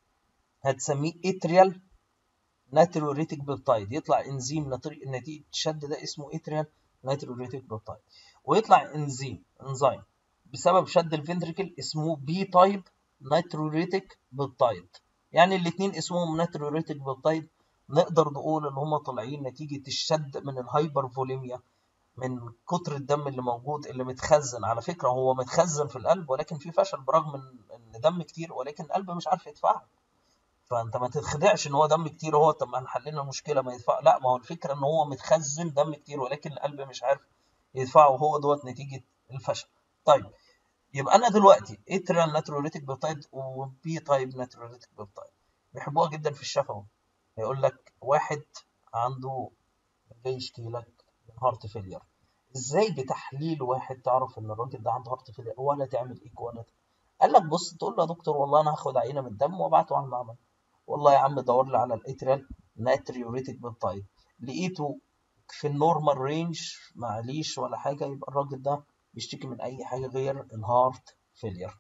هتسميه اتريال ناتريوريتيك بيبتايد يطلع انزيم نتيجه الشد ده اسمه اتريال ناتريوريتيك بيبتايد ويطلع انزيم انزيم بسبب شد الفنتركل اسمه بي تايب ناتريوريتيك بيبتايد يعني الاثنين اسمهم ناتريوريتيك بيبتايد نقدر نقول ان هم طالعين نتيجه الشد من الهايبر فوليميا من كتر الدم اللي موجود اللي متخزن على فكره هو متخزن في القلب ولكن في فشل برغم ان دم كتير ولكن القلب مش عارف يدفعه فانت ما تتخدعش ان هو دم كتير هو طب ما احنا حلينا المشكله ما يدفع لا ما هو الفكره ان هو متخزن دم كتير ولكن القلب مش عارف يدفعه وهو دوت نتيجه الفشل طيب يبقى انا دلوقتي اتريال ناتروليتيك بيبتايد وبي تايب ناتروليتيك بيبتايد بيحبوها جدا في الشفوي يقول لك واحد عنده جاي يشكي لك من هارت فيلير ازاي بتحليل واحد تعرف ان الراجل ده عنده هارت فيلير ولا تعمل ايكو ولا قال لك بص تقول له يا دكتور والله انا هاخد عينه من الدم وابعته على المعمل والله يا عم دور لي على الاتريال ناتريوريتيك بيبتايد لقيته في النورمال رينج معليش ولا حاجه يبقى الراجل ده بيشتكي من اي حاجه غير الهارت فيلير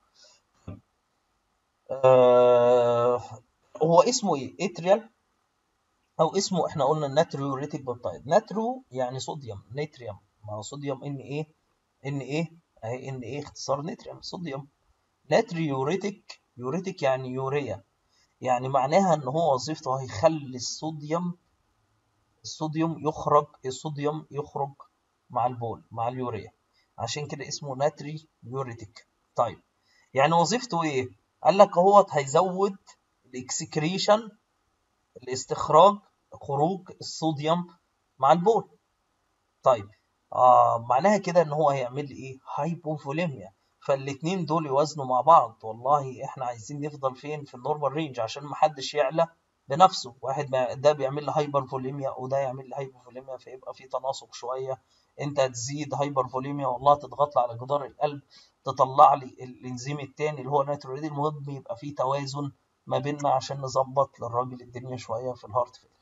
آه هو اسمه ايه اتريال او اسمه احنا قلنا ناتريوريتيك بيبتايد ناترو يعني صوديوم نيتريوم ما هو صوديوم ان ايه ان ايه اهي ان ايه اختصار نيتريوم صوديوم ناتريوريتيك يوريتيك يعني يوريا يعني معناها ان هو وظيفته هيخلي الصوديوم الصوديوم يخرج الصوديوم يخرج مع البول مع اليوريا عشان كده اسمه ناتري يوريتيك طيب يعني وظيفته ايه قال لك هو هيزود الاكسكريشن الاستخراج خروج الصوديوم مع البول طيب آه معناها كده ان هو هيعمل ايه هايبوفوليميا فالاتنين دول يوازنوا مع بعض والله احنا عايزين نفضل فين في النورمال رينج عشان محدش يعلى بنفسه واحد ده بيعمل لي هايبر فوليميا وده يعمل لي هايبوفوليميا فيبقى في تناسق شويه انت تزيد هايبر فوليميا والله تضغط لي على جدار القلب تطلع لي الانزيم التاني اللي هو نيتروليد المهم يبقى في توازن ما بيننا عشان نظبط للراجل الدنيا شويه في الهارت فيلر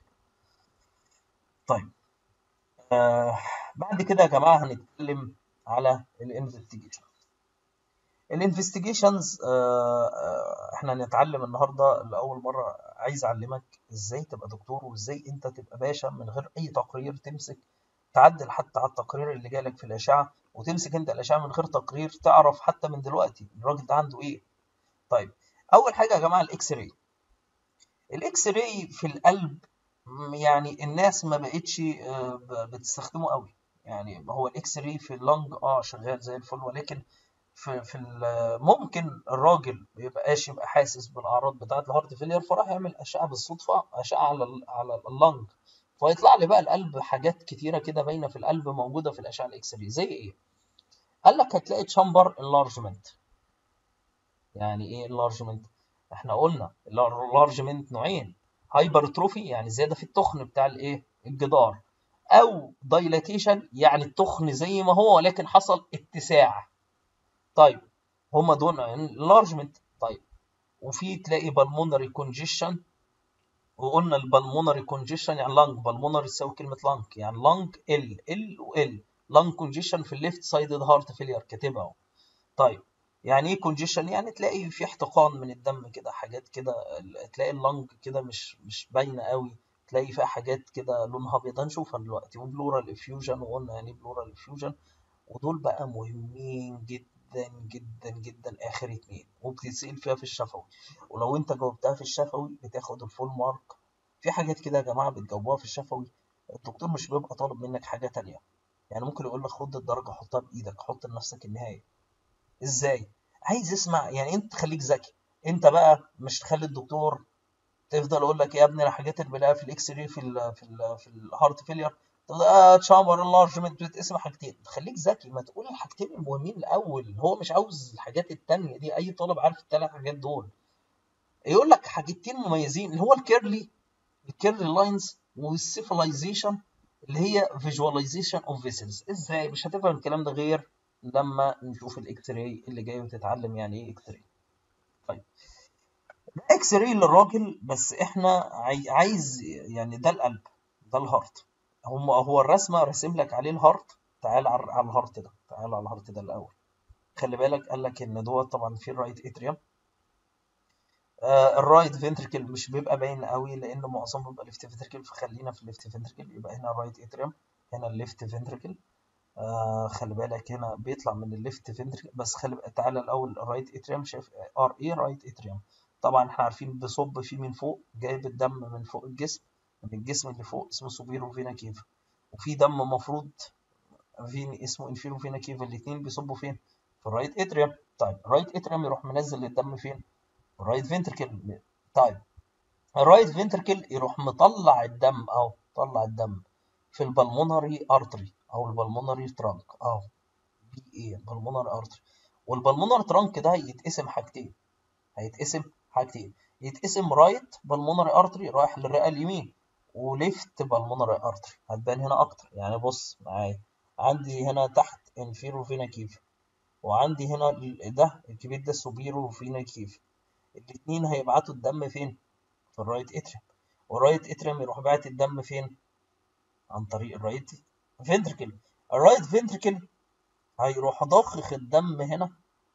طيب آه بعد كده يا جماعه هنتكلم على الانفستيجيشن الانفستيجيشنز احنا هنتعلم النهارده لاول مره عايز اعلمك ازاي تبقى دكتور وازاي انت تبقى باشا من غير اي تقرير تمسك تعدل حتى على التقرير اللي جالك في الاشعه وتمسك انت الاشعه من غير تقرير تعرف حتى من دلوقتي الراجل ده عنده ايه طيب اول حاجه يا جماعه الاكس راي الاكس راي في القلب يعني الناس ما بقتش بتستخدمه قوي يعني هو الاكس راي في اللنج اه شغال زي الفل ولكن في في ممكن الراجل ما يبقاش يبقى حاسس بالاعراض بتاعه الهارت فيلير فراح يعمل اشعه بالصدفه اشعه على على اللنج فيطلع لي بقى القلب حاجات كتيره كده باينه في القلب موجوده في الاشعه الاكس راي زي ايه قال لك هتلاقي تشامبر انلارجمنت يعني ايه انلارجمنت احنا قلنا الانلارجمنت نوعين هايبرتروفي يعني زياده في التخن بتاع الايه الجدار او دايلاتيشن يعني التخن زي ما هو ولكن حصل اتساع طيب هما دول انلارجمنت طيب وفي تلاقي بالمونري كونجيشن وقلنا البالمونري كونجيشن يعني لانج بالمونري تساوي كلمه لانج يعني لانج ال ال وال لانج كونجيشن في الليفت سايد هارت فيلير كاتبها اهو طيب يعني ايه كونجيشن يعني تلاقي في احتقان من الدم كده حاجات كده تلاقي اللنج كده مش مش باينه قوي تلاقي فيها حاجات كده لونها ابيض هنشوفها دلوقتي وبلورال افيوجن وقلنا يعني بلورال افيوجن ودول بقى مهمين جدا جدا جدا اخر اتنين وبتتسأل فيها في الشفوي ولو انت جاوبتها في الشفوي بتاخد الفول مارك في حاجات كده يا جماعه بتجاوبوها في الشفوي الدكتور مش بيبقى طالب منك حاجه تانية يعني ممكن يقول لك خد الدرجه حطها بايدك حط لنفسك النهايه ازاي عايز يسمع يعني انت خليك ذكي انت بقى مش تخلي الدكتور تفضل اقول لك يا ابني الحاجات اللي بلاقيها في الاكس راي في ال في ال في الهارت فيلير تشامبر انلارجمنت بتقسم حاجتين خليك ذكي ما تقول الحاجتين المهمين الاول هو مش عاوز الحاجات التانية دي اي طالب عارف الثلاث حاجات دول يقول لك حاجتين مميزين اللي هو الكيرلي الكيرلي لاينز والسيفلايزيشن اللي هي فيجواليزيشن اوف فيسلز ازاي مش هتفهم الكلام ده غير لما نشوف الاكس راي اللي جاي وتتعلم يعني ايه اكس راي طيب ده اكس راي للراجل بس احنا عايز يعني ده القلب ده الهارت هم هو الرسمه راسم لك عليه الهارت تعال على الهارت ده تعال على الهارت ده الاول خلي بالك قال لك ان دوت طبعا في الرايت اتريوم آه الرايت فنتركل مش بيبقى باين قوي لان معظمه بيبقى ليفت فنتركل فخلينا في الليفت فنتركل يبقى هنا الرايت اتريوم هنا الليفت فنتركل آه خلي بالك هنا بيطلع من الليفت فنتركل بس خلي تعالى الاول الرايت اتريوم شايف ار اي رايت اتريوم طبعا احنا عارفين بصب فيه من فوق جايب الدم من فوق الجسم من الجسم اللي فوق اسمه سوبيرو فينا كيفا وفي دم مفروض فين اسمه انفيرو فينا كيفا الاثنين بيصبوا فين في الرايت اتريوم طيب الرايت اتريوم يروح منزل الدم فين في الرايت فنتركل طيب الرايت فنتركل يروح مطلع الدم اهو طلع الدم في البلمونري ارتري او البلمونري ترانك اهو بي ايه البلمونري ارتري والبلمونري ترانك ده يتقسم حاجتين هيتقسم حاجتين يتقسم رايت بالمونري ارتري رايح للرئه اليمين وليفت بالمونري ارتري هتبان هنا اكتر يعني بص معايا عندي هنا تحت انفيرو فينا كيف وعندي هنا ده الكبير ده سوبيرو فينا كيف الاتنين هيبعتوا الدم فين في الرايت اتريم والرايت اتريم يروح باعت الدم فين عن طريق الرايت فنتركل الرايت فنتركل هيروح ضخخ الدم هنا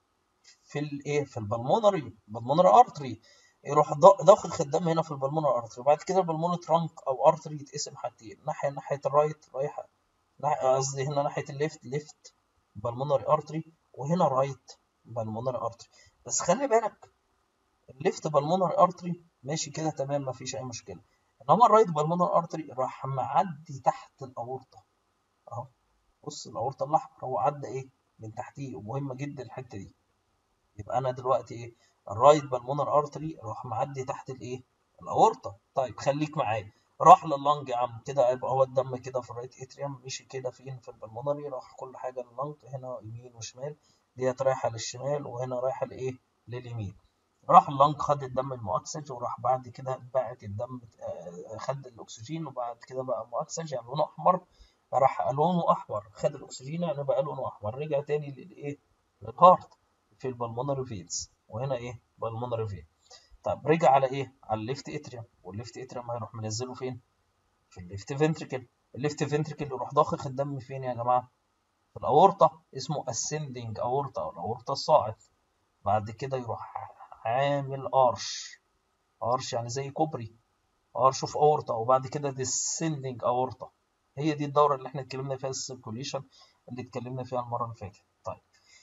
في الايه في البلمونري البلمونري ارتري يروح ضخ الدم هنا في البلمونري ارتري وبعد كده البلمونري ترانك او ارتري يتقسم حاجتين ناحيه ناحيه الرايت رايحه قصدي هنا ناحيه الليفت ليفت بالمونري ارتري وهنا رايت بالمونري ارتري بس خلي بالك الليفت بالمونري ارتري ماشي كده تمام مفيش اي مشكله انما الرايت بالمونري ارتري راح معدي تحت الاورطه اهو بص الاورطه الاحمر هو عدى ايه من تحتيه ومهمه جدا الحته دي يبقى انا دلوقتي ايه الرايت بالمونر ارتري راح معدي تحت الايه الاورطه طيب خليك معايا راح لللنج يا عم كده يبقى هو الدم كده في الرايت اتريوم مشي كده فين في البلمونري راح كل حاجه لللنج هنا يمين وشمال ديت رايحه للشمال وهنا رايحه لايه لليمين راح اللنج خد الدم المؤكسج وراح بعد كده باعت الدم خد الاكسجين وبعد كده بقى مؤكسج يعني لونه احمر راح لونه احمر خد الاكسجين يعني بقى لونه احمر رجع تاني للايه للهارت في البلمونري فينز وهنا ايه بالمونري فين طب رجع على ايه على الليفت اتريوم والليفت اتريوم هيروح منزله فين في الليفت فنتريكل الليفت فنتريكل يروح ضاخخ الدم فين يا جماعه في الاورطه اسمه ascending اورطه او الاورطه الصاعد بعد كده يروح عامل ارش ارش يعني زي كوبري ارش في اورطه وبعد كده descending اورطه هي دي الدوره اللي احنا اتكلمنا فيها السيركوليشن اللي اتكلمنا فيها المره اللي فاتت طيب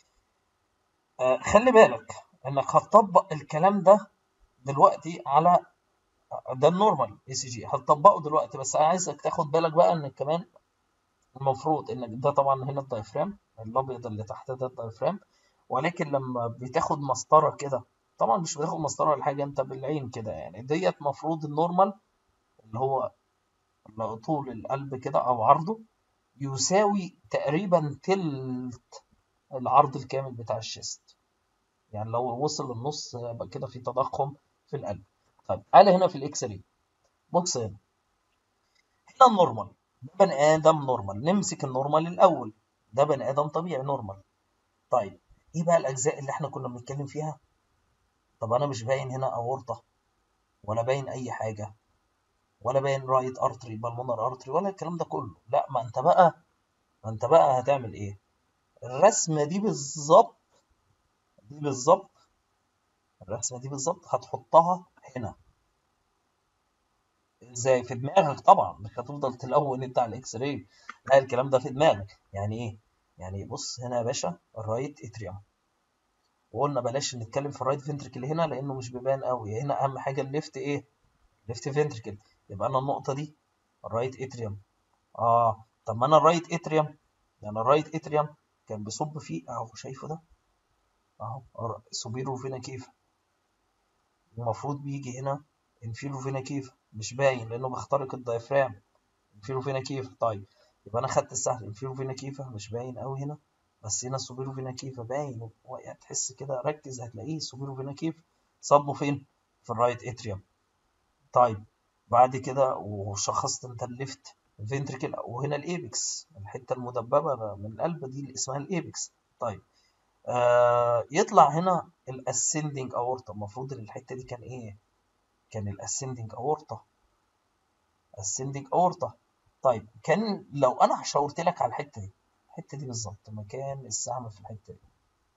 آه خلي بالك انك هتطبق الكلام ده دلوقتي على ده النورمال اي سي جي هتطبقه دلوقتي بس انا عايزك تاخد بالك بقى ان كمان المفروض انك ده طبعا هنا الدايفرام الابيض اللي تحت ده الدايفرام ولكن لما بتاخد مسطره كده طبعا مش بتاخد مسطره ولا حاجه انت بالعين كده يعني ديت مفروض النورمال اللي هو طول القلب كده او عرضه يساوي تقريبا تلت العرض الكامل بتاع الشيست يعني لو وصل للنص يبقى كده في تضخم في القلب طيب تعالى هنا في الاكس راي بص هنا هنا النورمال ده بني ادم نورمال نمسك النورمال الاول ده بني ادم طبيعي نورمال طيب ايه بقى الاجزاء اللي احنا كنا بنتكلم فيها طب انا مش باين هنا اورطه ولا باين اي حاجه ولا باين رايت ارتري بالمونر ارتري ولا الكلام ده كله لا ما انت بقى ما انت بقى هتعمل ايه الرسمه دي بالظبط دي بالظبط الرسمه دي بالظبط هتحطها هنا ازاي في دماغك طبعا مش هتفضل تلون انت على الاكس راي لا الكلام ده في دماغك يعني ايه يعني بص هنا يا باشا الرايت اتريوم وقلنا بلاش نتكلم في الرايت فنتركل هنا لانه مش بيبان قوي هنا اهم حاجه الليفت ايه ليفت فنتركل يبقى انا النقطه دي الرايت اتريوم اه طب ما انا الرايت اتريوم يعني الرايت اتريوم كان بيصب فيه اهو شايفه ده اهو سوبيرو فينا كيف المفروض بيجي هنا انفيرو فينا كيف مش باين لانه بيخترق الدايفرام انفيرو فينا كيف طيب يبقى انا خدت السهل انفيرو فينا كيف مش باين قوي هنا بس هنا السوبيرو فينا كيف باين تحس كده ركز هتلاقيه السوبيرو فينا كيف صبه فين في الرايت اتريوم طيب بعد كده وشخصت انت الليفت فينتريكل وهنا الايبكس الحته المدببه من القلب دي اللي اسمها الايبكس طيب آه يطلع هنا الاسندنج اورتا المفروض ان الحته دي كان ايه كان الاسندنج اورتا اسندنج اورتا طيب كان لو انا شاورت لك على الحته دي الحته دي بالظبط مكان السهم في الحته دي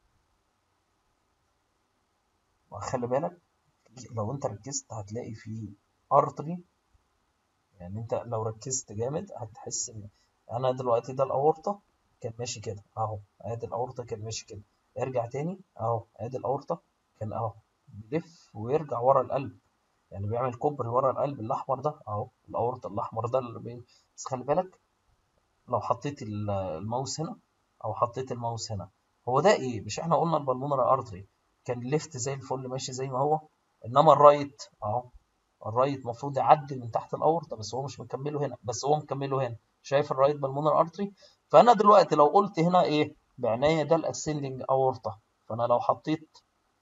وخلي بالك لو انت ركزت هتلاقي في ارتري يعني انت لو ركزت جامد هتحس ان انا دلوقتي ده الاورطه كان ماشي كده اهو ادي الاورطه كان ماشي كده ارجع تاني اهو ادي الاورطه كان اهو بيلف ويرجع ورا القلب يعني بيعمل كوبري ورا القلب الاحمر ده اهو الاورطه الاحمر ده اللي بين بس خلي بالك لو حطيت الماوس هنا او حطيت الماوس هنا هو ده ايه مش احنا قلنا البلمونري ارتري كان الليفت زي الفل ماشي زي ما هو انما الرايت اهو الرايت المفروض يعدي من تحت الاورطه بس هو مش مكمله هنا بس هو مكمله هنا شايف الرايت بالمونر ارتري فانا دلوقتي لو قلت هنا ايه بعنايه ده الاسندنج اورطه فانا لو حطيت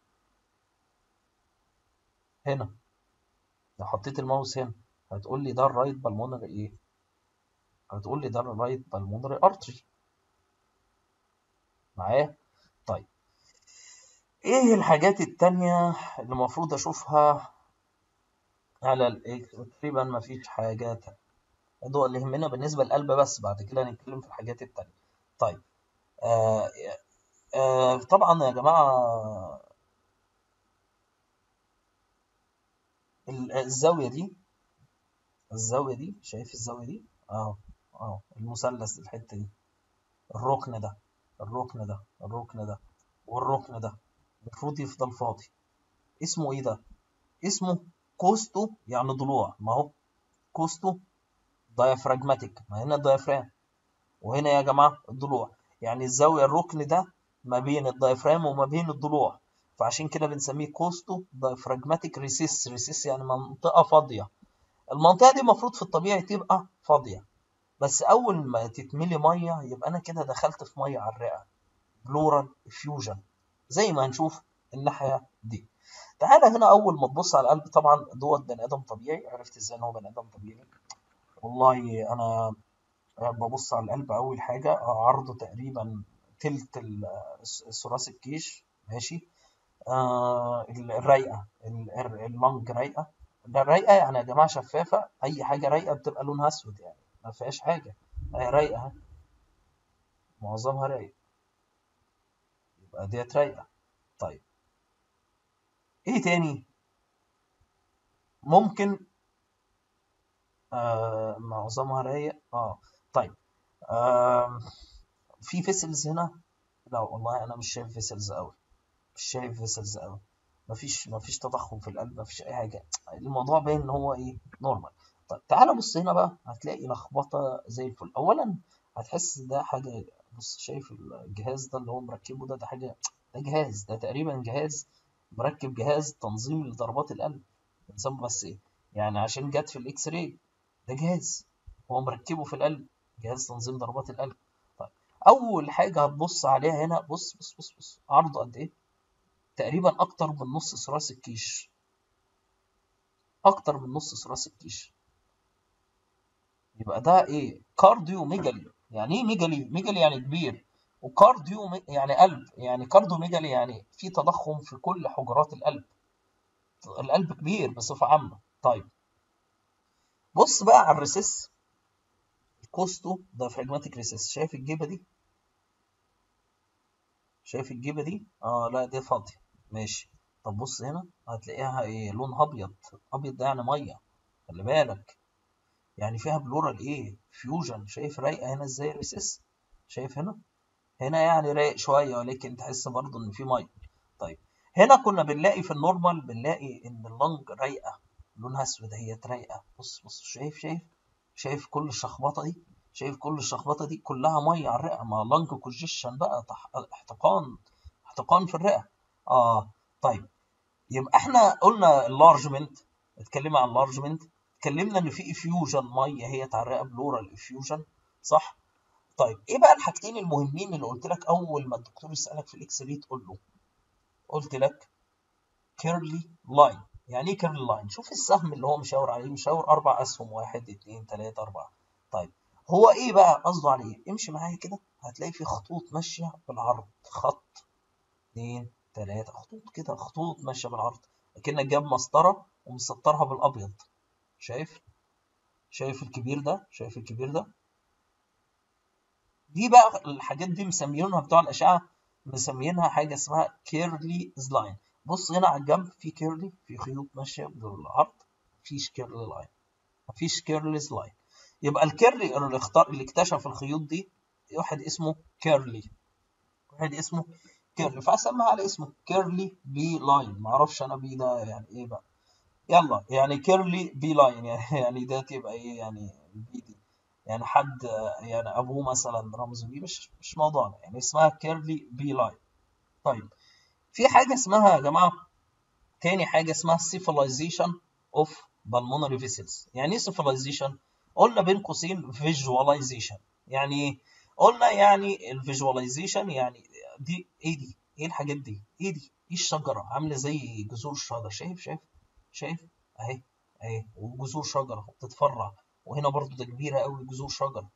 هنا لو حطيت الماوس هنا هتقول لي ده الرايت بالمونر ايه هتقول لي ده الرايت بالمونر ارتري معايا طيب ايه الحاجات التانية اللي المفروض اشوفها على الايه تقريبا ما فيش حاجات ده اللي يهمنا بالنسبة للقلب بس بعد كده هنتكلم في الحاجات التانية طيب آه آه طبعا يا جماعة الزاوية دي الزاوية دي شايف الزاوية دي اهو اهو المثلث الحتة دي الركن ده الركن ده الركن ده والركن ده المفروض يفضل فاضي اسمه ايه ده اسمه كوستو يعني ضلوع ما هو كوستو دايفراجماتيك ما هنا الدايفرام وهنا يا جماعة الضلوع يعني الزاوية الركن ده ما بين الدايفرام وما بين الضلوع فعشان كده بنسميه كوستو دايفراجماتيك ريسيس ريسيس يعني منطقة فاضية المنطقة دي المفروض في الطبيعي تبقى فاضية بس أول ما تتملي مية يبقى أنا كده دخلت في مية على الرئة بلورال فيوجن زي ما هنشوف الناحية دي تعالى هنا أول ما تبص على القلب طبعا دوت بني آدم طبيعي عرفت إزاي إن هو بني آدم طبيعي والله أنا ببص على القلب أول حاجة عرضه تقريبا تلت الثراث الكيش ماشي آه الرايقة اللنج رايقة الرايقة يعني يا جماعة شفافة أي حاجة رايقة بتبقى لونها أسود يعني ما فيهاش حاجة هي رايقة معظمها رايق يبقى ديت رايقة طيب ايه تاني ممكن آه معظمها رايق اه طيب آه في فيسلز هنا لا والله انا مش شايف فيسلز قوي مش شايف فيسلز قوي مفيش مفيش تضخم في القلب مفيش اي حاجه الموضوع باين ان هو ايه نورمال طيب تعالى بص هنا بقى هتلاقي لخبطه زي الفل اولا هتحس ده حاجه بص شايف الجهاز ده اللي هو مركبه ده ده حاجه ده جهاز ده تقريبا جهاز مركب جهاز تنظيم لضربات القلب بنسميه بس ايه يعني عشان جت في الاكس راي ده جهاز هو مركبه في القلب جهاز تنظيم ضربات القلب طيب اول حاجه هتبص عليها هنا بص بص بص بص عرضه قد ايه تقريبا اكتر من نص ثراث الكيش اكتر من نص ثراث الكيش يبقى ده ايه كارديو ميجالي يعني ايه ميجالي ميجالي يعني كبير وكارديو يعني قلب يعني كارديو ميجالي يعني في تضخم في كل حجرات القلب القلب كبير بصفة عامة طيب بص بقى على الريسيس الكوستو دايفراجماتيك ريسيس شايف الجيبة دي شايف الجيبة دي اه لا دي فاضية ماشي طب بص هنا هتلاقيها ايه لونها ابيض ابيض ده يعني ميه خلي بالك يعني فيها بلورال ايه فيوجن شايف رايقه هنا ازاي الريسيس شايف هنا هنا يعني رايق شويه ولكن تحس برضه ان في ميه طيب هنا كنا بنلاقي في النورمال بنلاقي ان اللنج رايقه لونها اسود هي رايقه بص بص شايف شايف شايف كل الشخبطه دي شايف كل الشخبطه دي كلها ميه على الرئه ما لانج كونجيشن بقى احتقان احتقان في الرئه اه طيب يبقى احنا قلنا اللارجمنت اتكلمنا عن اللارجمنت اتكلمنا ان في افيوجن ميه هي على الرئه بلورال افيوجن صح طيب ايه بقى الحاجتين المهمين اللي قلت لك اول ما الدكتور يسالك في الاكس راي تقول له قلت لك كيرلي لاين يعني ايه كيرلي لاين شوف السهم اللي هو مشاور عليه مشاور اربع اسهم واحد اثنين ثلاثة اربعة طيب هو ايه بقى قصده على ايه امشي معايا كده هتلاقي في خطوط ماشيه بالعرض خط اثنين ثلاثة خطوط كده خطوط ماشيه بالعرض اكنك جاب مسطره ومسطرها بالابيض شايف شايف الكبير ده شايف الكبير ده دي بقى الحاجات دي مسميينها بتوع الاشعه مسميينها حاجه اسمها كيرلي لاين بص هنا على الجنب في كيرلي في خيوط ماشيه بالعرض مفيش كيرلي لاين مفيش كيرليز لاين يبقى الكيرلي اللي اختار اللي اكتشف الخيوط دي واحد اسمه كيرلي واحد اسمه كيرلي فاسميها على اسمه كيرلي بي لاين معرفش انا بي ده يعني ايه بقى يلا يعني كيرلي بي لاين يعني يعني ده تبقى ايه يعني البي دي يعني حد يعني ابوه مثلا رمزه بي مش مش موضوعنا يعني اسمها كيرلي بي لاين طيب في حاجه اسمها يا جماعه تاني حاجه اسمها civilization of pulmonary vessels يعني ايه civilization قلنا بين قوسين visualization يعني ايه قلنا يعني الفيجواليزيشن يعني دي ايه دي ايه الحاجات دي ايه دي ايه الشجره عامله زي جذور الشجر شايف شايف شايف اهي اهي وجذور شجره بتتفرع وهنا برضو ده كبيره قوي جذور شجر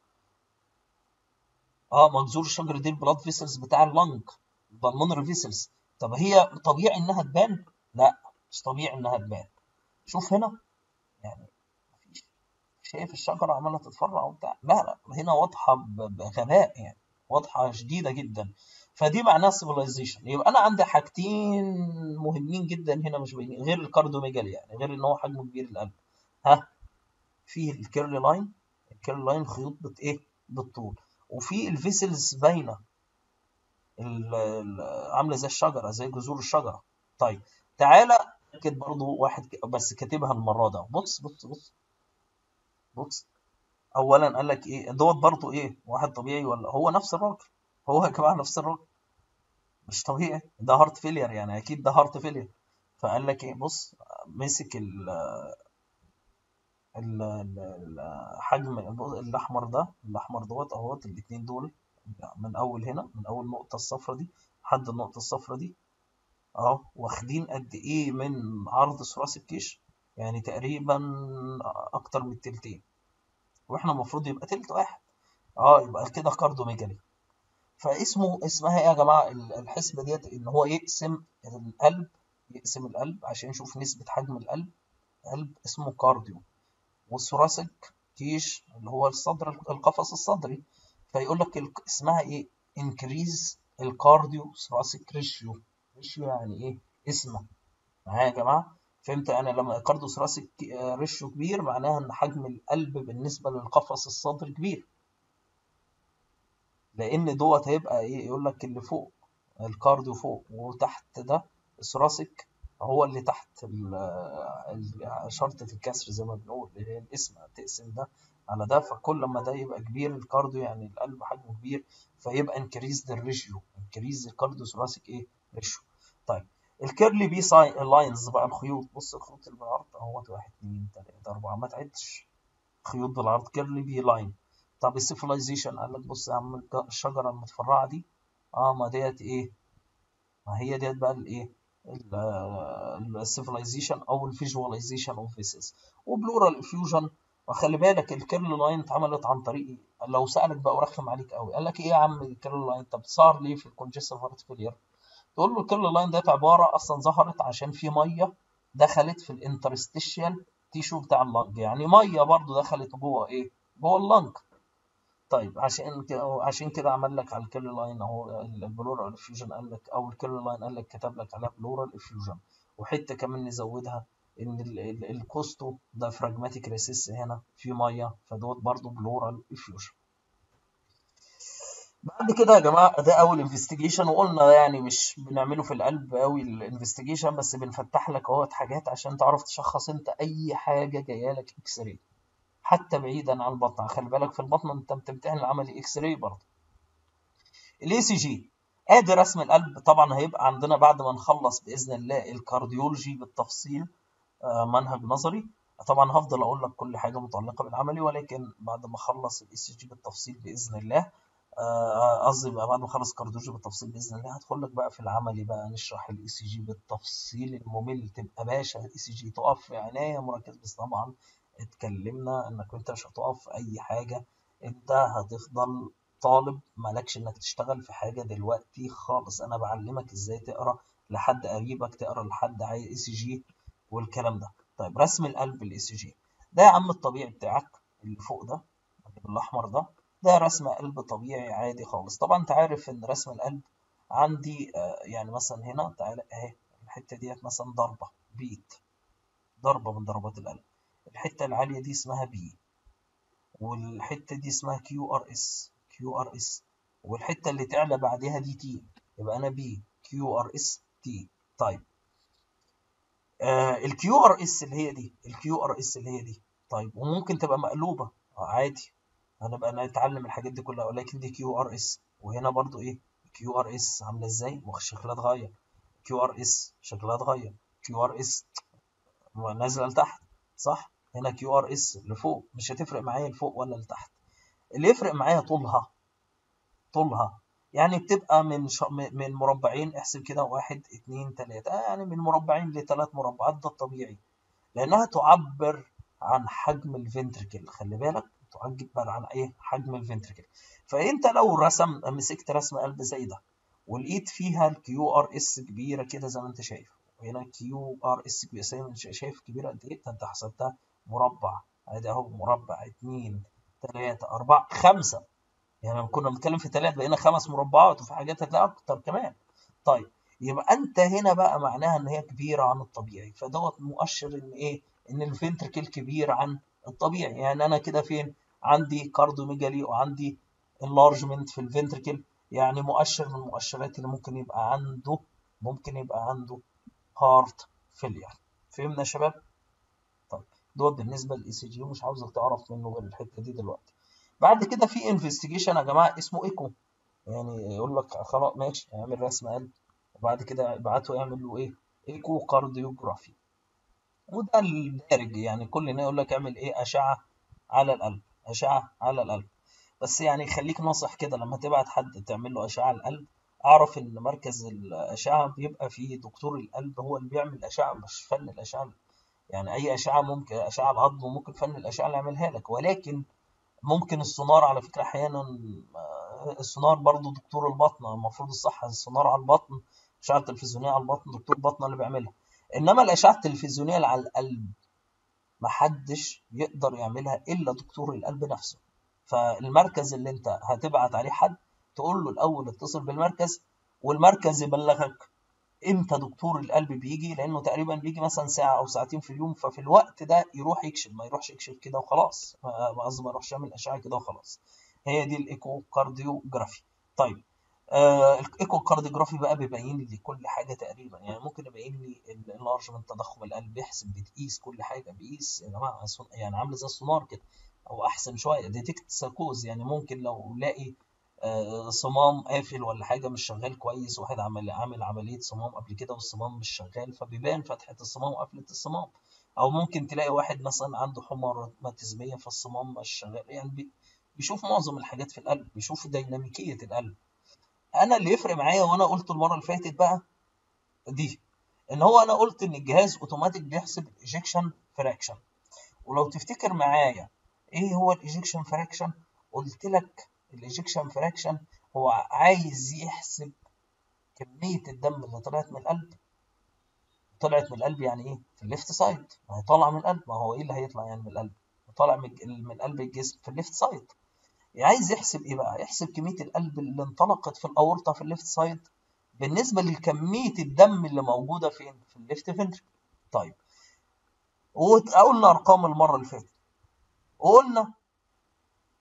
اه ما جذور الشجر دي البلاد فيسلز بتاع اللنج البلمونري فيسلز طب هي طبيعي انها تبان لا مش طبيعي انها تبان شوف هنا يعني مفيش شايف الشجره عماله تتفرع وبتاع لا لا هنا واضحه بغباء يعني واضحه شديده جدا فدي معناها سيفيلايزيشن يبقى انا عندي حاجتين مهمين جدا هنا مش باينين غير الكاردوميجالي يعني غير ان هو حجمه كبير القلب ها في الكيرلي لاين الكيرلي لاين خيوط بت ايه بالطول وفي الفيسلز باينه عامله زي الشجره زي جذور الشجره طيب تعالى كده برضو واحد بس كاتبها المره ده بص بص بص بص اولا قال لك ايه دوت برضو ايه واحد طبيعي ولا هو نفس الراجل هو يا جماعه نفس الراجل مش طبيعي ده هارت فيلير يعني اكيد ده هارت فيلير فقال لك ايه بص مسك ال الحجم الاحمر ده الاحمر دوت اهوت الاثنين دول من اول هنا من اول النقطه الصفرا دي لحد النقطه الصفرا دي اهو واخدين قد ايه من عرض ثراث الكيش يعني تقريبا اكتر من التلتين واحنا المفروض يبقى تلت واحد اه يبقى كده كاردوميجالي فاسمه اسمها ايه يا جماعه الحسبه ديت ان هو يقسم القلب يقسم القلب عشان يشوف نسبه حجم القلب قلب اسمه كارديو والثوراسيك تيش اللي هو الصدر القفص الصدري فيقول لك اسمها ايه انكريز الكارديو ثوراسيك ريشيو ريشيو يعني ايه اسمه معايا يا جماعه فهمت انا لما الكارديو ثوراسيك ريشيو كبير معناها ان حجم القلب بالنسبه للقفص الصدري كبير لان دوت هيبقى ايه يقول لك اللي فوق الكارديو فوق وتحت ده الثوراسيك هو اللي تحت شرطة الكسر زي ما بنقول اللي هي الاسم تقسم ده على ده فكل ما ده يبقى كبير الكارديو يعني القلب حجمه كبير فيبقى انكريز الريشيو انكريز الكارديو ثوراسيك ايه ريشيو طيب الكيرلي بي لاينز بقى الخيوط بص الخيوط اللي بالعرض اهوت واحد اتنين تلاته اربعه ما تعدش خيوط بالعرض كيرلي بي لاين طب السيفلايزيشن قال لك بص يا عم الشجره المتفرعه دي اه ما ديت ايه ما هي ديت بقى الايه السيفلايزيشن او الفيجواليزيشن اوف فيسز وبلورال افيوجن وخلي بالك الكيرل لاين اتعملت عن طريق لو سالك بقى ورخم عليك قوي قال لك ايه يا عم الكيرل لاين طب صار ليه في الكونجستيف هارت فيلير تقول له الكيرل لاين ديت عباره اصلا ظهرت عشان في ميه دخلت في الانترستيشيال تيشو بتاع اللنج يعني ميه برضو دخلت جوه ايه جوه اللنج طيب عشان كده عشان كده عمل لك على الكيرل لاين اهو البلورال افيوجن قال لك او الكيرل لاين قال لك كتب لك عليها بلورال افيوجن وحته كمان نزودها ان الكوستو دايفراجماتيك ريسيس هنا في ميه فدوت برضو بلورال افيوجن بعد كده يا جماعه ده اول انفستيجيشن وقلنا يعني مش بنعمله في القلب قوي الانفستيجيشن بس بنفتح لك اهوت حاجات عشان تعرف تشخص انت اي حاجه جايه لك اكس راي حتى بعيدا عن البطن خلي بالك في البطن انت بتمتحن العملي اكس راي برضه الاي سي جي ادي رسم القلب طبعا هيبقى عندنا بعد ما نخلص باذن الله الكارديولوجي بالتفصيل منهج نظري طبعا هفضل اقول لك كل حاجه متعلقه بالعملي ولكن بعد ما اخلص الاي سي جي بالتفصيل باذن الله قصدي بقى بعد ما اخلص كارديولوجي بالتفصيل باذن الله هدخل لك بقى في العملي بقى نشرح الاي سي جي بالتفصيل الممل تبقى باشا الاي سي جي تقف في عنايه مركز بس طبعا اتكلمنا انك انت مش هتقف في اي حاجه انت هتفضل طالب مالكش انك تشتغل في حاجه دلوقتي خالص انا بعلمك ازاي تقرا لحد قريبك تقرا لحد عايز اي سي جي والكلام ده طيب رسم القلب الاي سي جي ده يا عم الطبيعي بتاعك اللي فوق ده الاحمر ده ده رسم قلب طبيعي عادي خالص طبعا انت عارف ان رسم القلب عندي آه يعني مثلا هنا تعالى اهي الحته ديت مثلا ضربه بيت ضربه من ضربات القلب الحته العاليه دي اسمها بي والحته دي اسمها كيو ار اس كيو ار اس والحته اللي تعلى بعدها دي تي يبقى انا بي كيو ار اس تي طيب آه الكيو ار اس اللي هي دي الكيو ار اس اللي هي دي طيب وممكن تبقى مقلوبه آه عادي هنبقى نتعلم الحاجات دي كلها ولكن دي كيو ار اس وهنا برضو ايه كيو ار اس عامله ازاي شكلها اتغير كيو ار اس شكلها اتغير كيو ار اس نازله لتحت صح هنا كيو ار اس لفوق مش هتفرق معايا لفوق ولا لتحت اللي يفرق معايا طولها طولها يعني بتبقى من ش... من مربعين احسب كده واحد اتنين تلاتة يعني من مربعين لتلات مربعات ده الطبيعي لأنها تعبر عن حجم الفنتركل خلي بالك تعبر عن ايه حجم الفنتركل فانت لو رسم مسكت رسم قلب زي ده ولقيت فيها الكيو ار اس كبيره كده زي ما انت شايف وهنا كيو ار اس زي ما انت شايف كبيره قد ايه انت حسبتها مربع ادي اهو مربع اتنين تلاتة أربعة خمسة يعني كنا بنتكلم في تلاتة بقينا خمس مربعات وفي حاجات هتلاقي أكتر كمان طيب يبقى أنت هنا بقى معناها إن هي كبيرة عن الطبيعي فدوت مؤشر إن إيه إن الفنتركل كبير عن الطبيعي يعني أنا كده فين عندي كاردوميجالي وعندي enlargement في الفنتركل يعني مؤشر من المؤشرات اللي ممكن يبقى عنده ممكن يبقى عنده هارت فيلير فهمنا يا شباب؟ طيب دوت بالنسبه للاي سي جي ومش عاوزك تعرف منه غير الحته دي دلوقتي بعد كده في انفستيجيشن يا جماعه اسمه ايكو يعني يقول لك خلاص ماشي اعمل رسم قلب وبعد كده ابعته يعمل له ايه ايكو كارديوجرافي وده الدارج يعني كل يقول لك اعمل ايه اشعه على القلب اشعه على القلب بس يعني خليك ناصح كده لما تبعت حد تعمل له اشعه على القلب اعرف ان مركز الاشعه بيبقى فيه دكتور القلب هو اللي بيعمل اشعه مش فن الاشعه يعني اي اشعه ممكن اشعه العظم ممكن فن الاشعه اللي يعملها لك ولكن ممكن السونار على فكره احيانا السونار برضو دكتور البطن المفروض الصح السونار على البطن اشعه تلفزيونيه على البطن دكتور البطن اللي بيعملها انما الاشعه التلفزيونيه اللي على القلب محدش يقدر يعملها الا دكتور القلب نفسه فالمركز اللي انت هتبعت عليه حد تقول له الاول اتصل بالمركز والمركز يبلغك امتى دكتور القلب بيجي لانه تقريبا بيجي مثلا ساعه او ساعتين في اليوم ففي الوقت ده يروح يكشف ما يروحش يكشف كده وخلاص قصدي ما يروحش يعمل اشعه كده وخلاص هي دي الايكو كارديوجرافي طيب آه الايكو كارديوجرافي بقى بيبين لي كل حاجه تقريبا يعني ممكن يبين لي الانلارجمنت تضخم القلب بيحسب بتقيس كل حاجه بيقيس يا جماعه يعني عامله زي السونار كده او احسن شويه ديتكت ساركوز يعني ممكن لو لاقي آه صمام قافل ولا حاجه مش شغال كويس واحد عمل عامل عمليه صمام قبل كده والصمام مش شغال فبيبان فتحه الصمام وقفله الصمام او ممكن تلاقي واحد مثلا عنده حمى روماتيزميه فالصمام مش شغال يعني بيشوف معظم الحاجات في القلب بيشوف ديناميكيه القلب انا اللي يفرق معايا وانا قلت المره اللي فاتت بقى دي ان هو انا قلت ان الجهاز اوتوماتيك بيحسب الايجكشن فراكشن ولو تفتكر معايا ايه هو الايجكشن فراكشن قلت لك الايجكشن فراكشن هو عايز يحسب كميه الدم اللي طلعت من القلب طلعت من القلب يعني ايه في الليفت سايد ما هي طالعه من القلب ما هو ايه اللي هيطلع يعني من القلب طالع من قلب الجسم في الليفت سايد عايز يحسب ايه بقى يحسب كميه القلب اللي انطلقت في الاورطه في الليفت سايد بالنسبه لكميه الدم اللي موجوده فين في الليفت فنتركل طيب وقلنا ارقام المره اللي فاتت وقلنا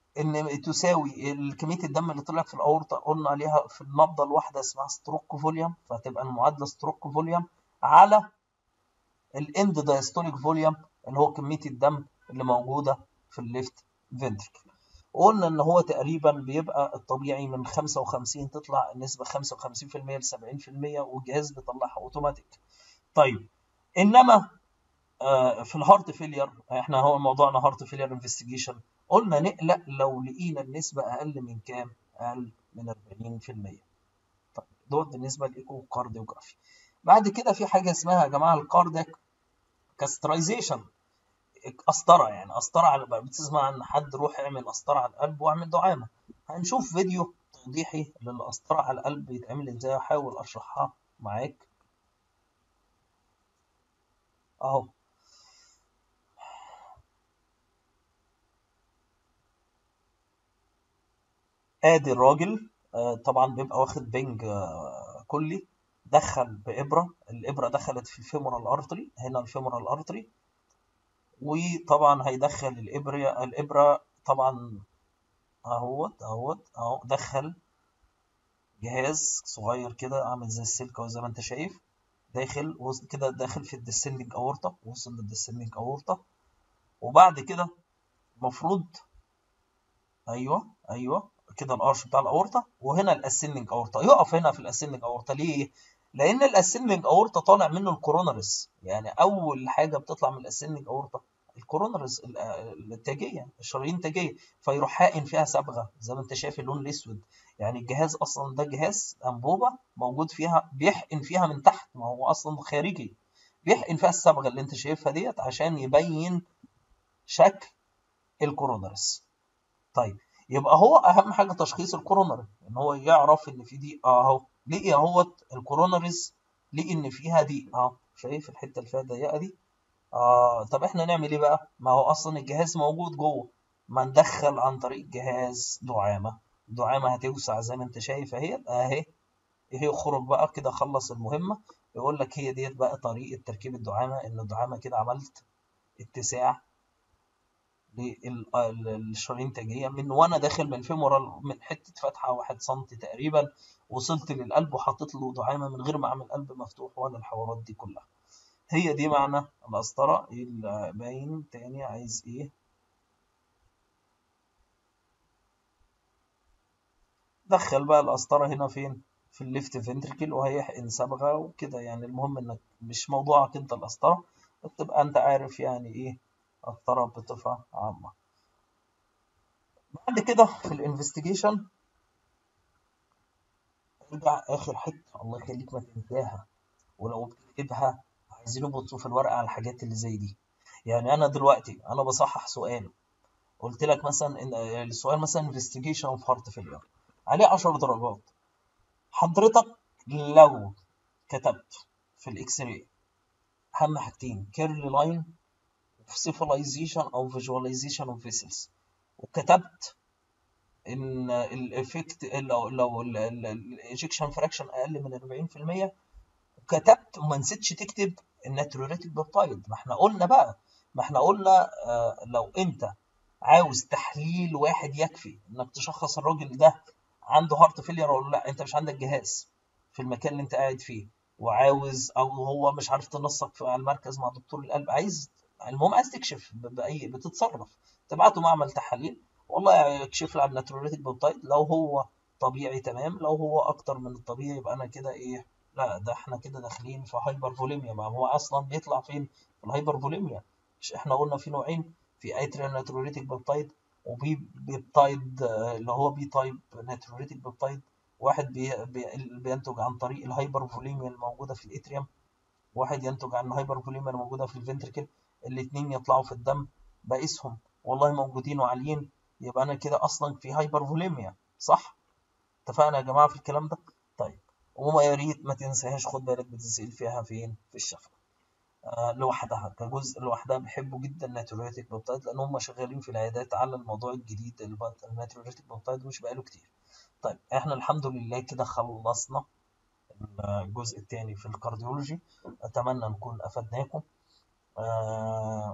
ان تساوي كميه الدم اللي طلعت في الاورطه قلنا عليها في النبضه الواحده اسمها ستروك فوليوم فهتبقى المعادله ستروك فوليوم على الاند دايستوليك فوليوم اللي هو كميه الدم اللي موجوده في الليفت فنتركل قلنا ان هو تقريبا بيبقى الطبيعي من 55 تطلع النسبه 55% ل 70% والجهاز بيطلعها اوتوماتيك طيب انما آه، في الهارت فيلير احنا هو موضوعنا هارت فيلير انفستيجيشن قلنا نقلق لو لقينا النسبه اقل من كام اقل من 40% طيب دول بالنسبه للايكو كارديوجرافي بعد كده في حاجه اسمها يا جماعه الكاردياك كاسترايزيشن قسطره يعني قسطره على بتسمع عن حد روح اعمل قسطره على القلب واعمل دعامه هنشوف فيديو توضيحي للقسطره على القلب بيتعمل ازاي احاول اشرحها معاك اهو ادي الراجل آه، طبعا بيبقى واخد بنج آه، كلي دخل بابره الابره دخلت في الفيمورال ارتري هنا الفيمورال ارتري وطبعا هيدخل الابره الابره طبعا اهوت اهوت اهو دخل جهاز صغير كده عامل زي السلكه زي ما انت شايف داخل وصل كده داخل في الديسندنج اورطه وصل للديسندنج اورطه وبعد كده المفروض ايوه ايوه كده الارش بتاع الاورطه وهنا الاسندنج اورطه يقف هنا في الاسندنج اورطه ليه لان الاسندنج اورطه طالع منه الكورونرس يعني اول حاجه بتطلع من الاسندنج اورطه الكورونرز التاجيه الشرايين التاجيه فيروح حاقن فيها صبغه زي ما انت شايف اللون الاسود يعني الجهاز اصلا ده جهاز انبوبه موجود فيها بيحقن فيها من تحت ما هو اصلا خارجي بيحقن فيها الصبغه اللي انت شايفها ديت عشان يبين شكل الكورونرز طيب يبقى هو اهم حاجه تشخيص الكورونري ان هو يعرف ان في دي اهو لقي اهوت الكورونريز لقي ان فيها دي اهو شايف الحته اللي فيها ضيقه دي اه طب احنا نعمل ايه بقى ما هو اصلا الجهاز موجود جوه ما ندخل عن طريق الجهاز دعامه دعامه هتوسع زي ما انت شايف اهي اهي اهي اخرج بقى كده خلص المهمه يقول لك هي ديت بقى طريقه تركيب الدعامه ان الدعامه كده عملت اتساع للشرايين التاجيه من وانا داخل من الفيمورال من حته فتحه واحد سم تقريبا وصلت للقلب وحطيت له دعامه من غير ما اعمل قلب مفتوح ولا الحوارات دي كلها هي دي معنى القسطره باين تاني عايز ايه دخل بقى القسطره هنا فين في الليفت فنتركل وهيحقن صبغه وكده يعني المهم انك مش موضوعك انت القسطره تبقى انت عارف يعني ايه الطرب بصفة عامة بعد كده في الانفستيجيشن ارجع اخر حته الله يخليك ما تنساها ولو بتكتبها عايزين يبصوا في الورقه على الحاجات اللي زي دي يعني انا دلوقتي انا بصحح سؤال قلت لك مثلا ان السؤال مثلا انفستيجيشن اوف هارت فيلير عليه 10 درجات حضرتك لو كتبت في الاكس راي اهم حاجتين كيرلي لاين civilization او visualization of vessels وكتبت ان الافكت لو لو الايجكشن فراكشن اقل من 40% وكتبت وما نسيتش تكتب الناتروليتيك بيبتايد ما احنا قلنا بقى ما احنا قلنا آه لو انت عاوز تحليل واحد يكفي انك تشخص الراجل ده عنده هارت فيلير ولا لا انت مش عندك جهاز في المكان اللي انت قاعد فيه وعاوز او هو مش عارف تنسق في المركز مع دكتور القلب عايز المهم عايز تكشف باي بتتصرف تبعته معمل تحاليل والله يكشف لي على الناتروليتيك بيبتايد لو هو طبيعي تمام لو هو اكتر من الطبيعي يبقى انا كده ايه لا ده احنا كده داخلين في هايبر فوليميا ما هو اصلا بيطلع فين في الهايبر فوليميا مش احنا قلنا في نوعين في اتريال ناتروليتيك بيبتايد وبي بيبتايد اللي هو بي تايب ناتروليتيك بيبتايد واحد بي بي بينتج عن طريق الهايبر فوليميا الموجوده في الاتريوم واحد ينتج عن الهايبر فوليميا الموجوده في الفنتركل الاتنين يطلعوا في الدم بقيسهم والله موجودين وعاليين يبقى انا كده اصلا في هايبر فوليميا صح اتفقنا يا جماعه في الكلام ده طيب وما يا ريت ما تنساهاش خد بالك بتسال فيها فين في الشفره آه لوحدها كجزء لوحدها بيحبوا جدا الناتوريتك بوبتايد لان هم شغالين في العيادات على الموضوع الجديد الناتوريتك بوبتايد مش بقاله كتير طيب احنا الحمد لله كده خلصنا الجزء الثاني في الكارديولوجي اتمنى نكون افدناكم آه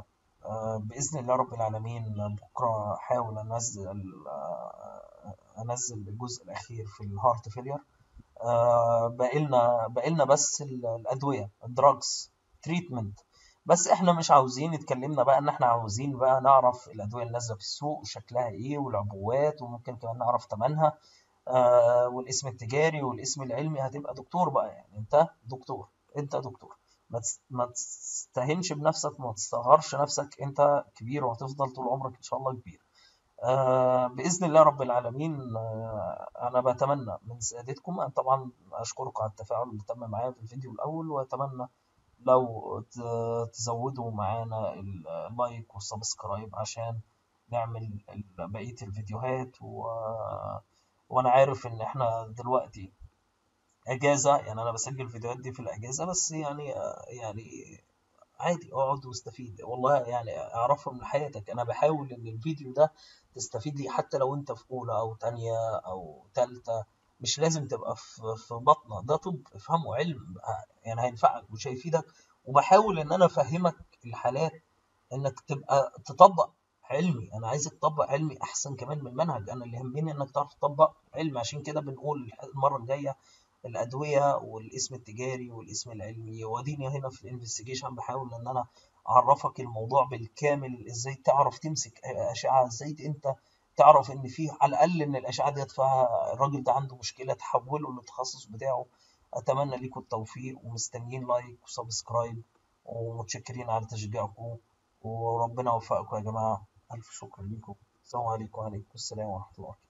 آه، بإذن الله رب العالمين بكرة أحاول أنزل آه، أنزل الجزء الأخير في الهارت فيلير بقيلنا بقيلنا بس الأدوية الدراجز تريتمنت بس احنا مش عاوزين اتكلمنا بقى ان احنا عاوزين بقى نعرف الادويه اللي نازله في السوق وشكلها ايه والعبوات وممكن كمان نعرف ثمنها آه والاسم التجاري والاسم العلمي هتبقى دكتور بقى يعني انت دكتور انت دكتور ما تستهنش بنفسك ما تستغرش نفسك انت كبير وهتفضل طول عمرك ان شاء الله كبير آه باذن الله رب العالمين آه انا بتمنى من سيادتكم ان طبعا اشكركم على التفاعل اللي تم معايا في الفيديو الاول واتمنى لو تزودوا معانا اللايك والسبسكرايب عشان نعمل بقية الفيديوهات و... وانا عارف ان احنا دلوقتي اجازة يعني انا بسجل الفيديوهات دي في الاجازة بس يعني يعني عادي اقعد واستفيد والله يعني اعرفها من حياتك انا بحاول ان الفيديو ده تستفيد لي حتى لو انت في اولى او تانية او تالتة مش لازم تبقى في بطنة ده طب افهمه علم يعني هينفعك مش هيفيدك وبحاول ان انا افهمك الحالات انك تبقى تطبق علمي انا عايزك تطبق علمي احسن كمان من المنهج انا اللي يهمني انك تعرف تطبق علمي عشان كده بنقول المره الجايه الادويه والاسم التجاري والاسم العلمي وديني هنا في الانفستيجيشن بحاول ان انا اعرفك الموضوع بالكامل ازاي تعرف تمسك اشعه ازاي انت تعرف ان في على الاقل ان الاشعه ديت فيها الراجل ده عنده مشكله تحوله للتخصص بتاعه اتمنى لكم التوفيق ومستنيين لايك وسبسكرايب ومتشكرين على تشجيعكم وربنا يوفقكم يا جماعه الف شكر لكم السلام عليكم وعليكم السلام ورحمه الله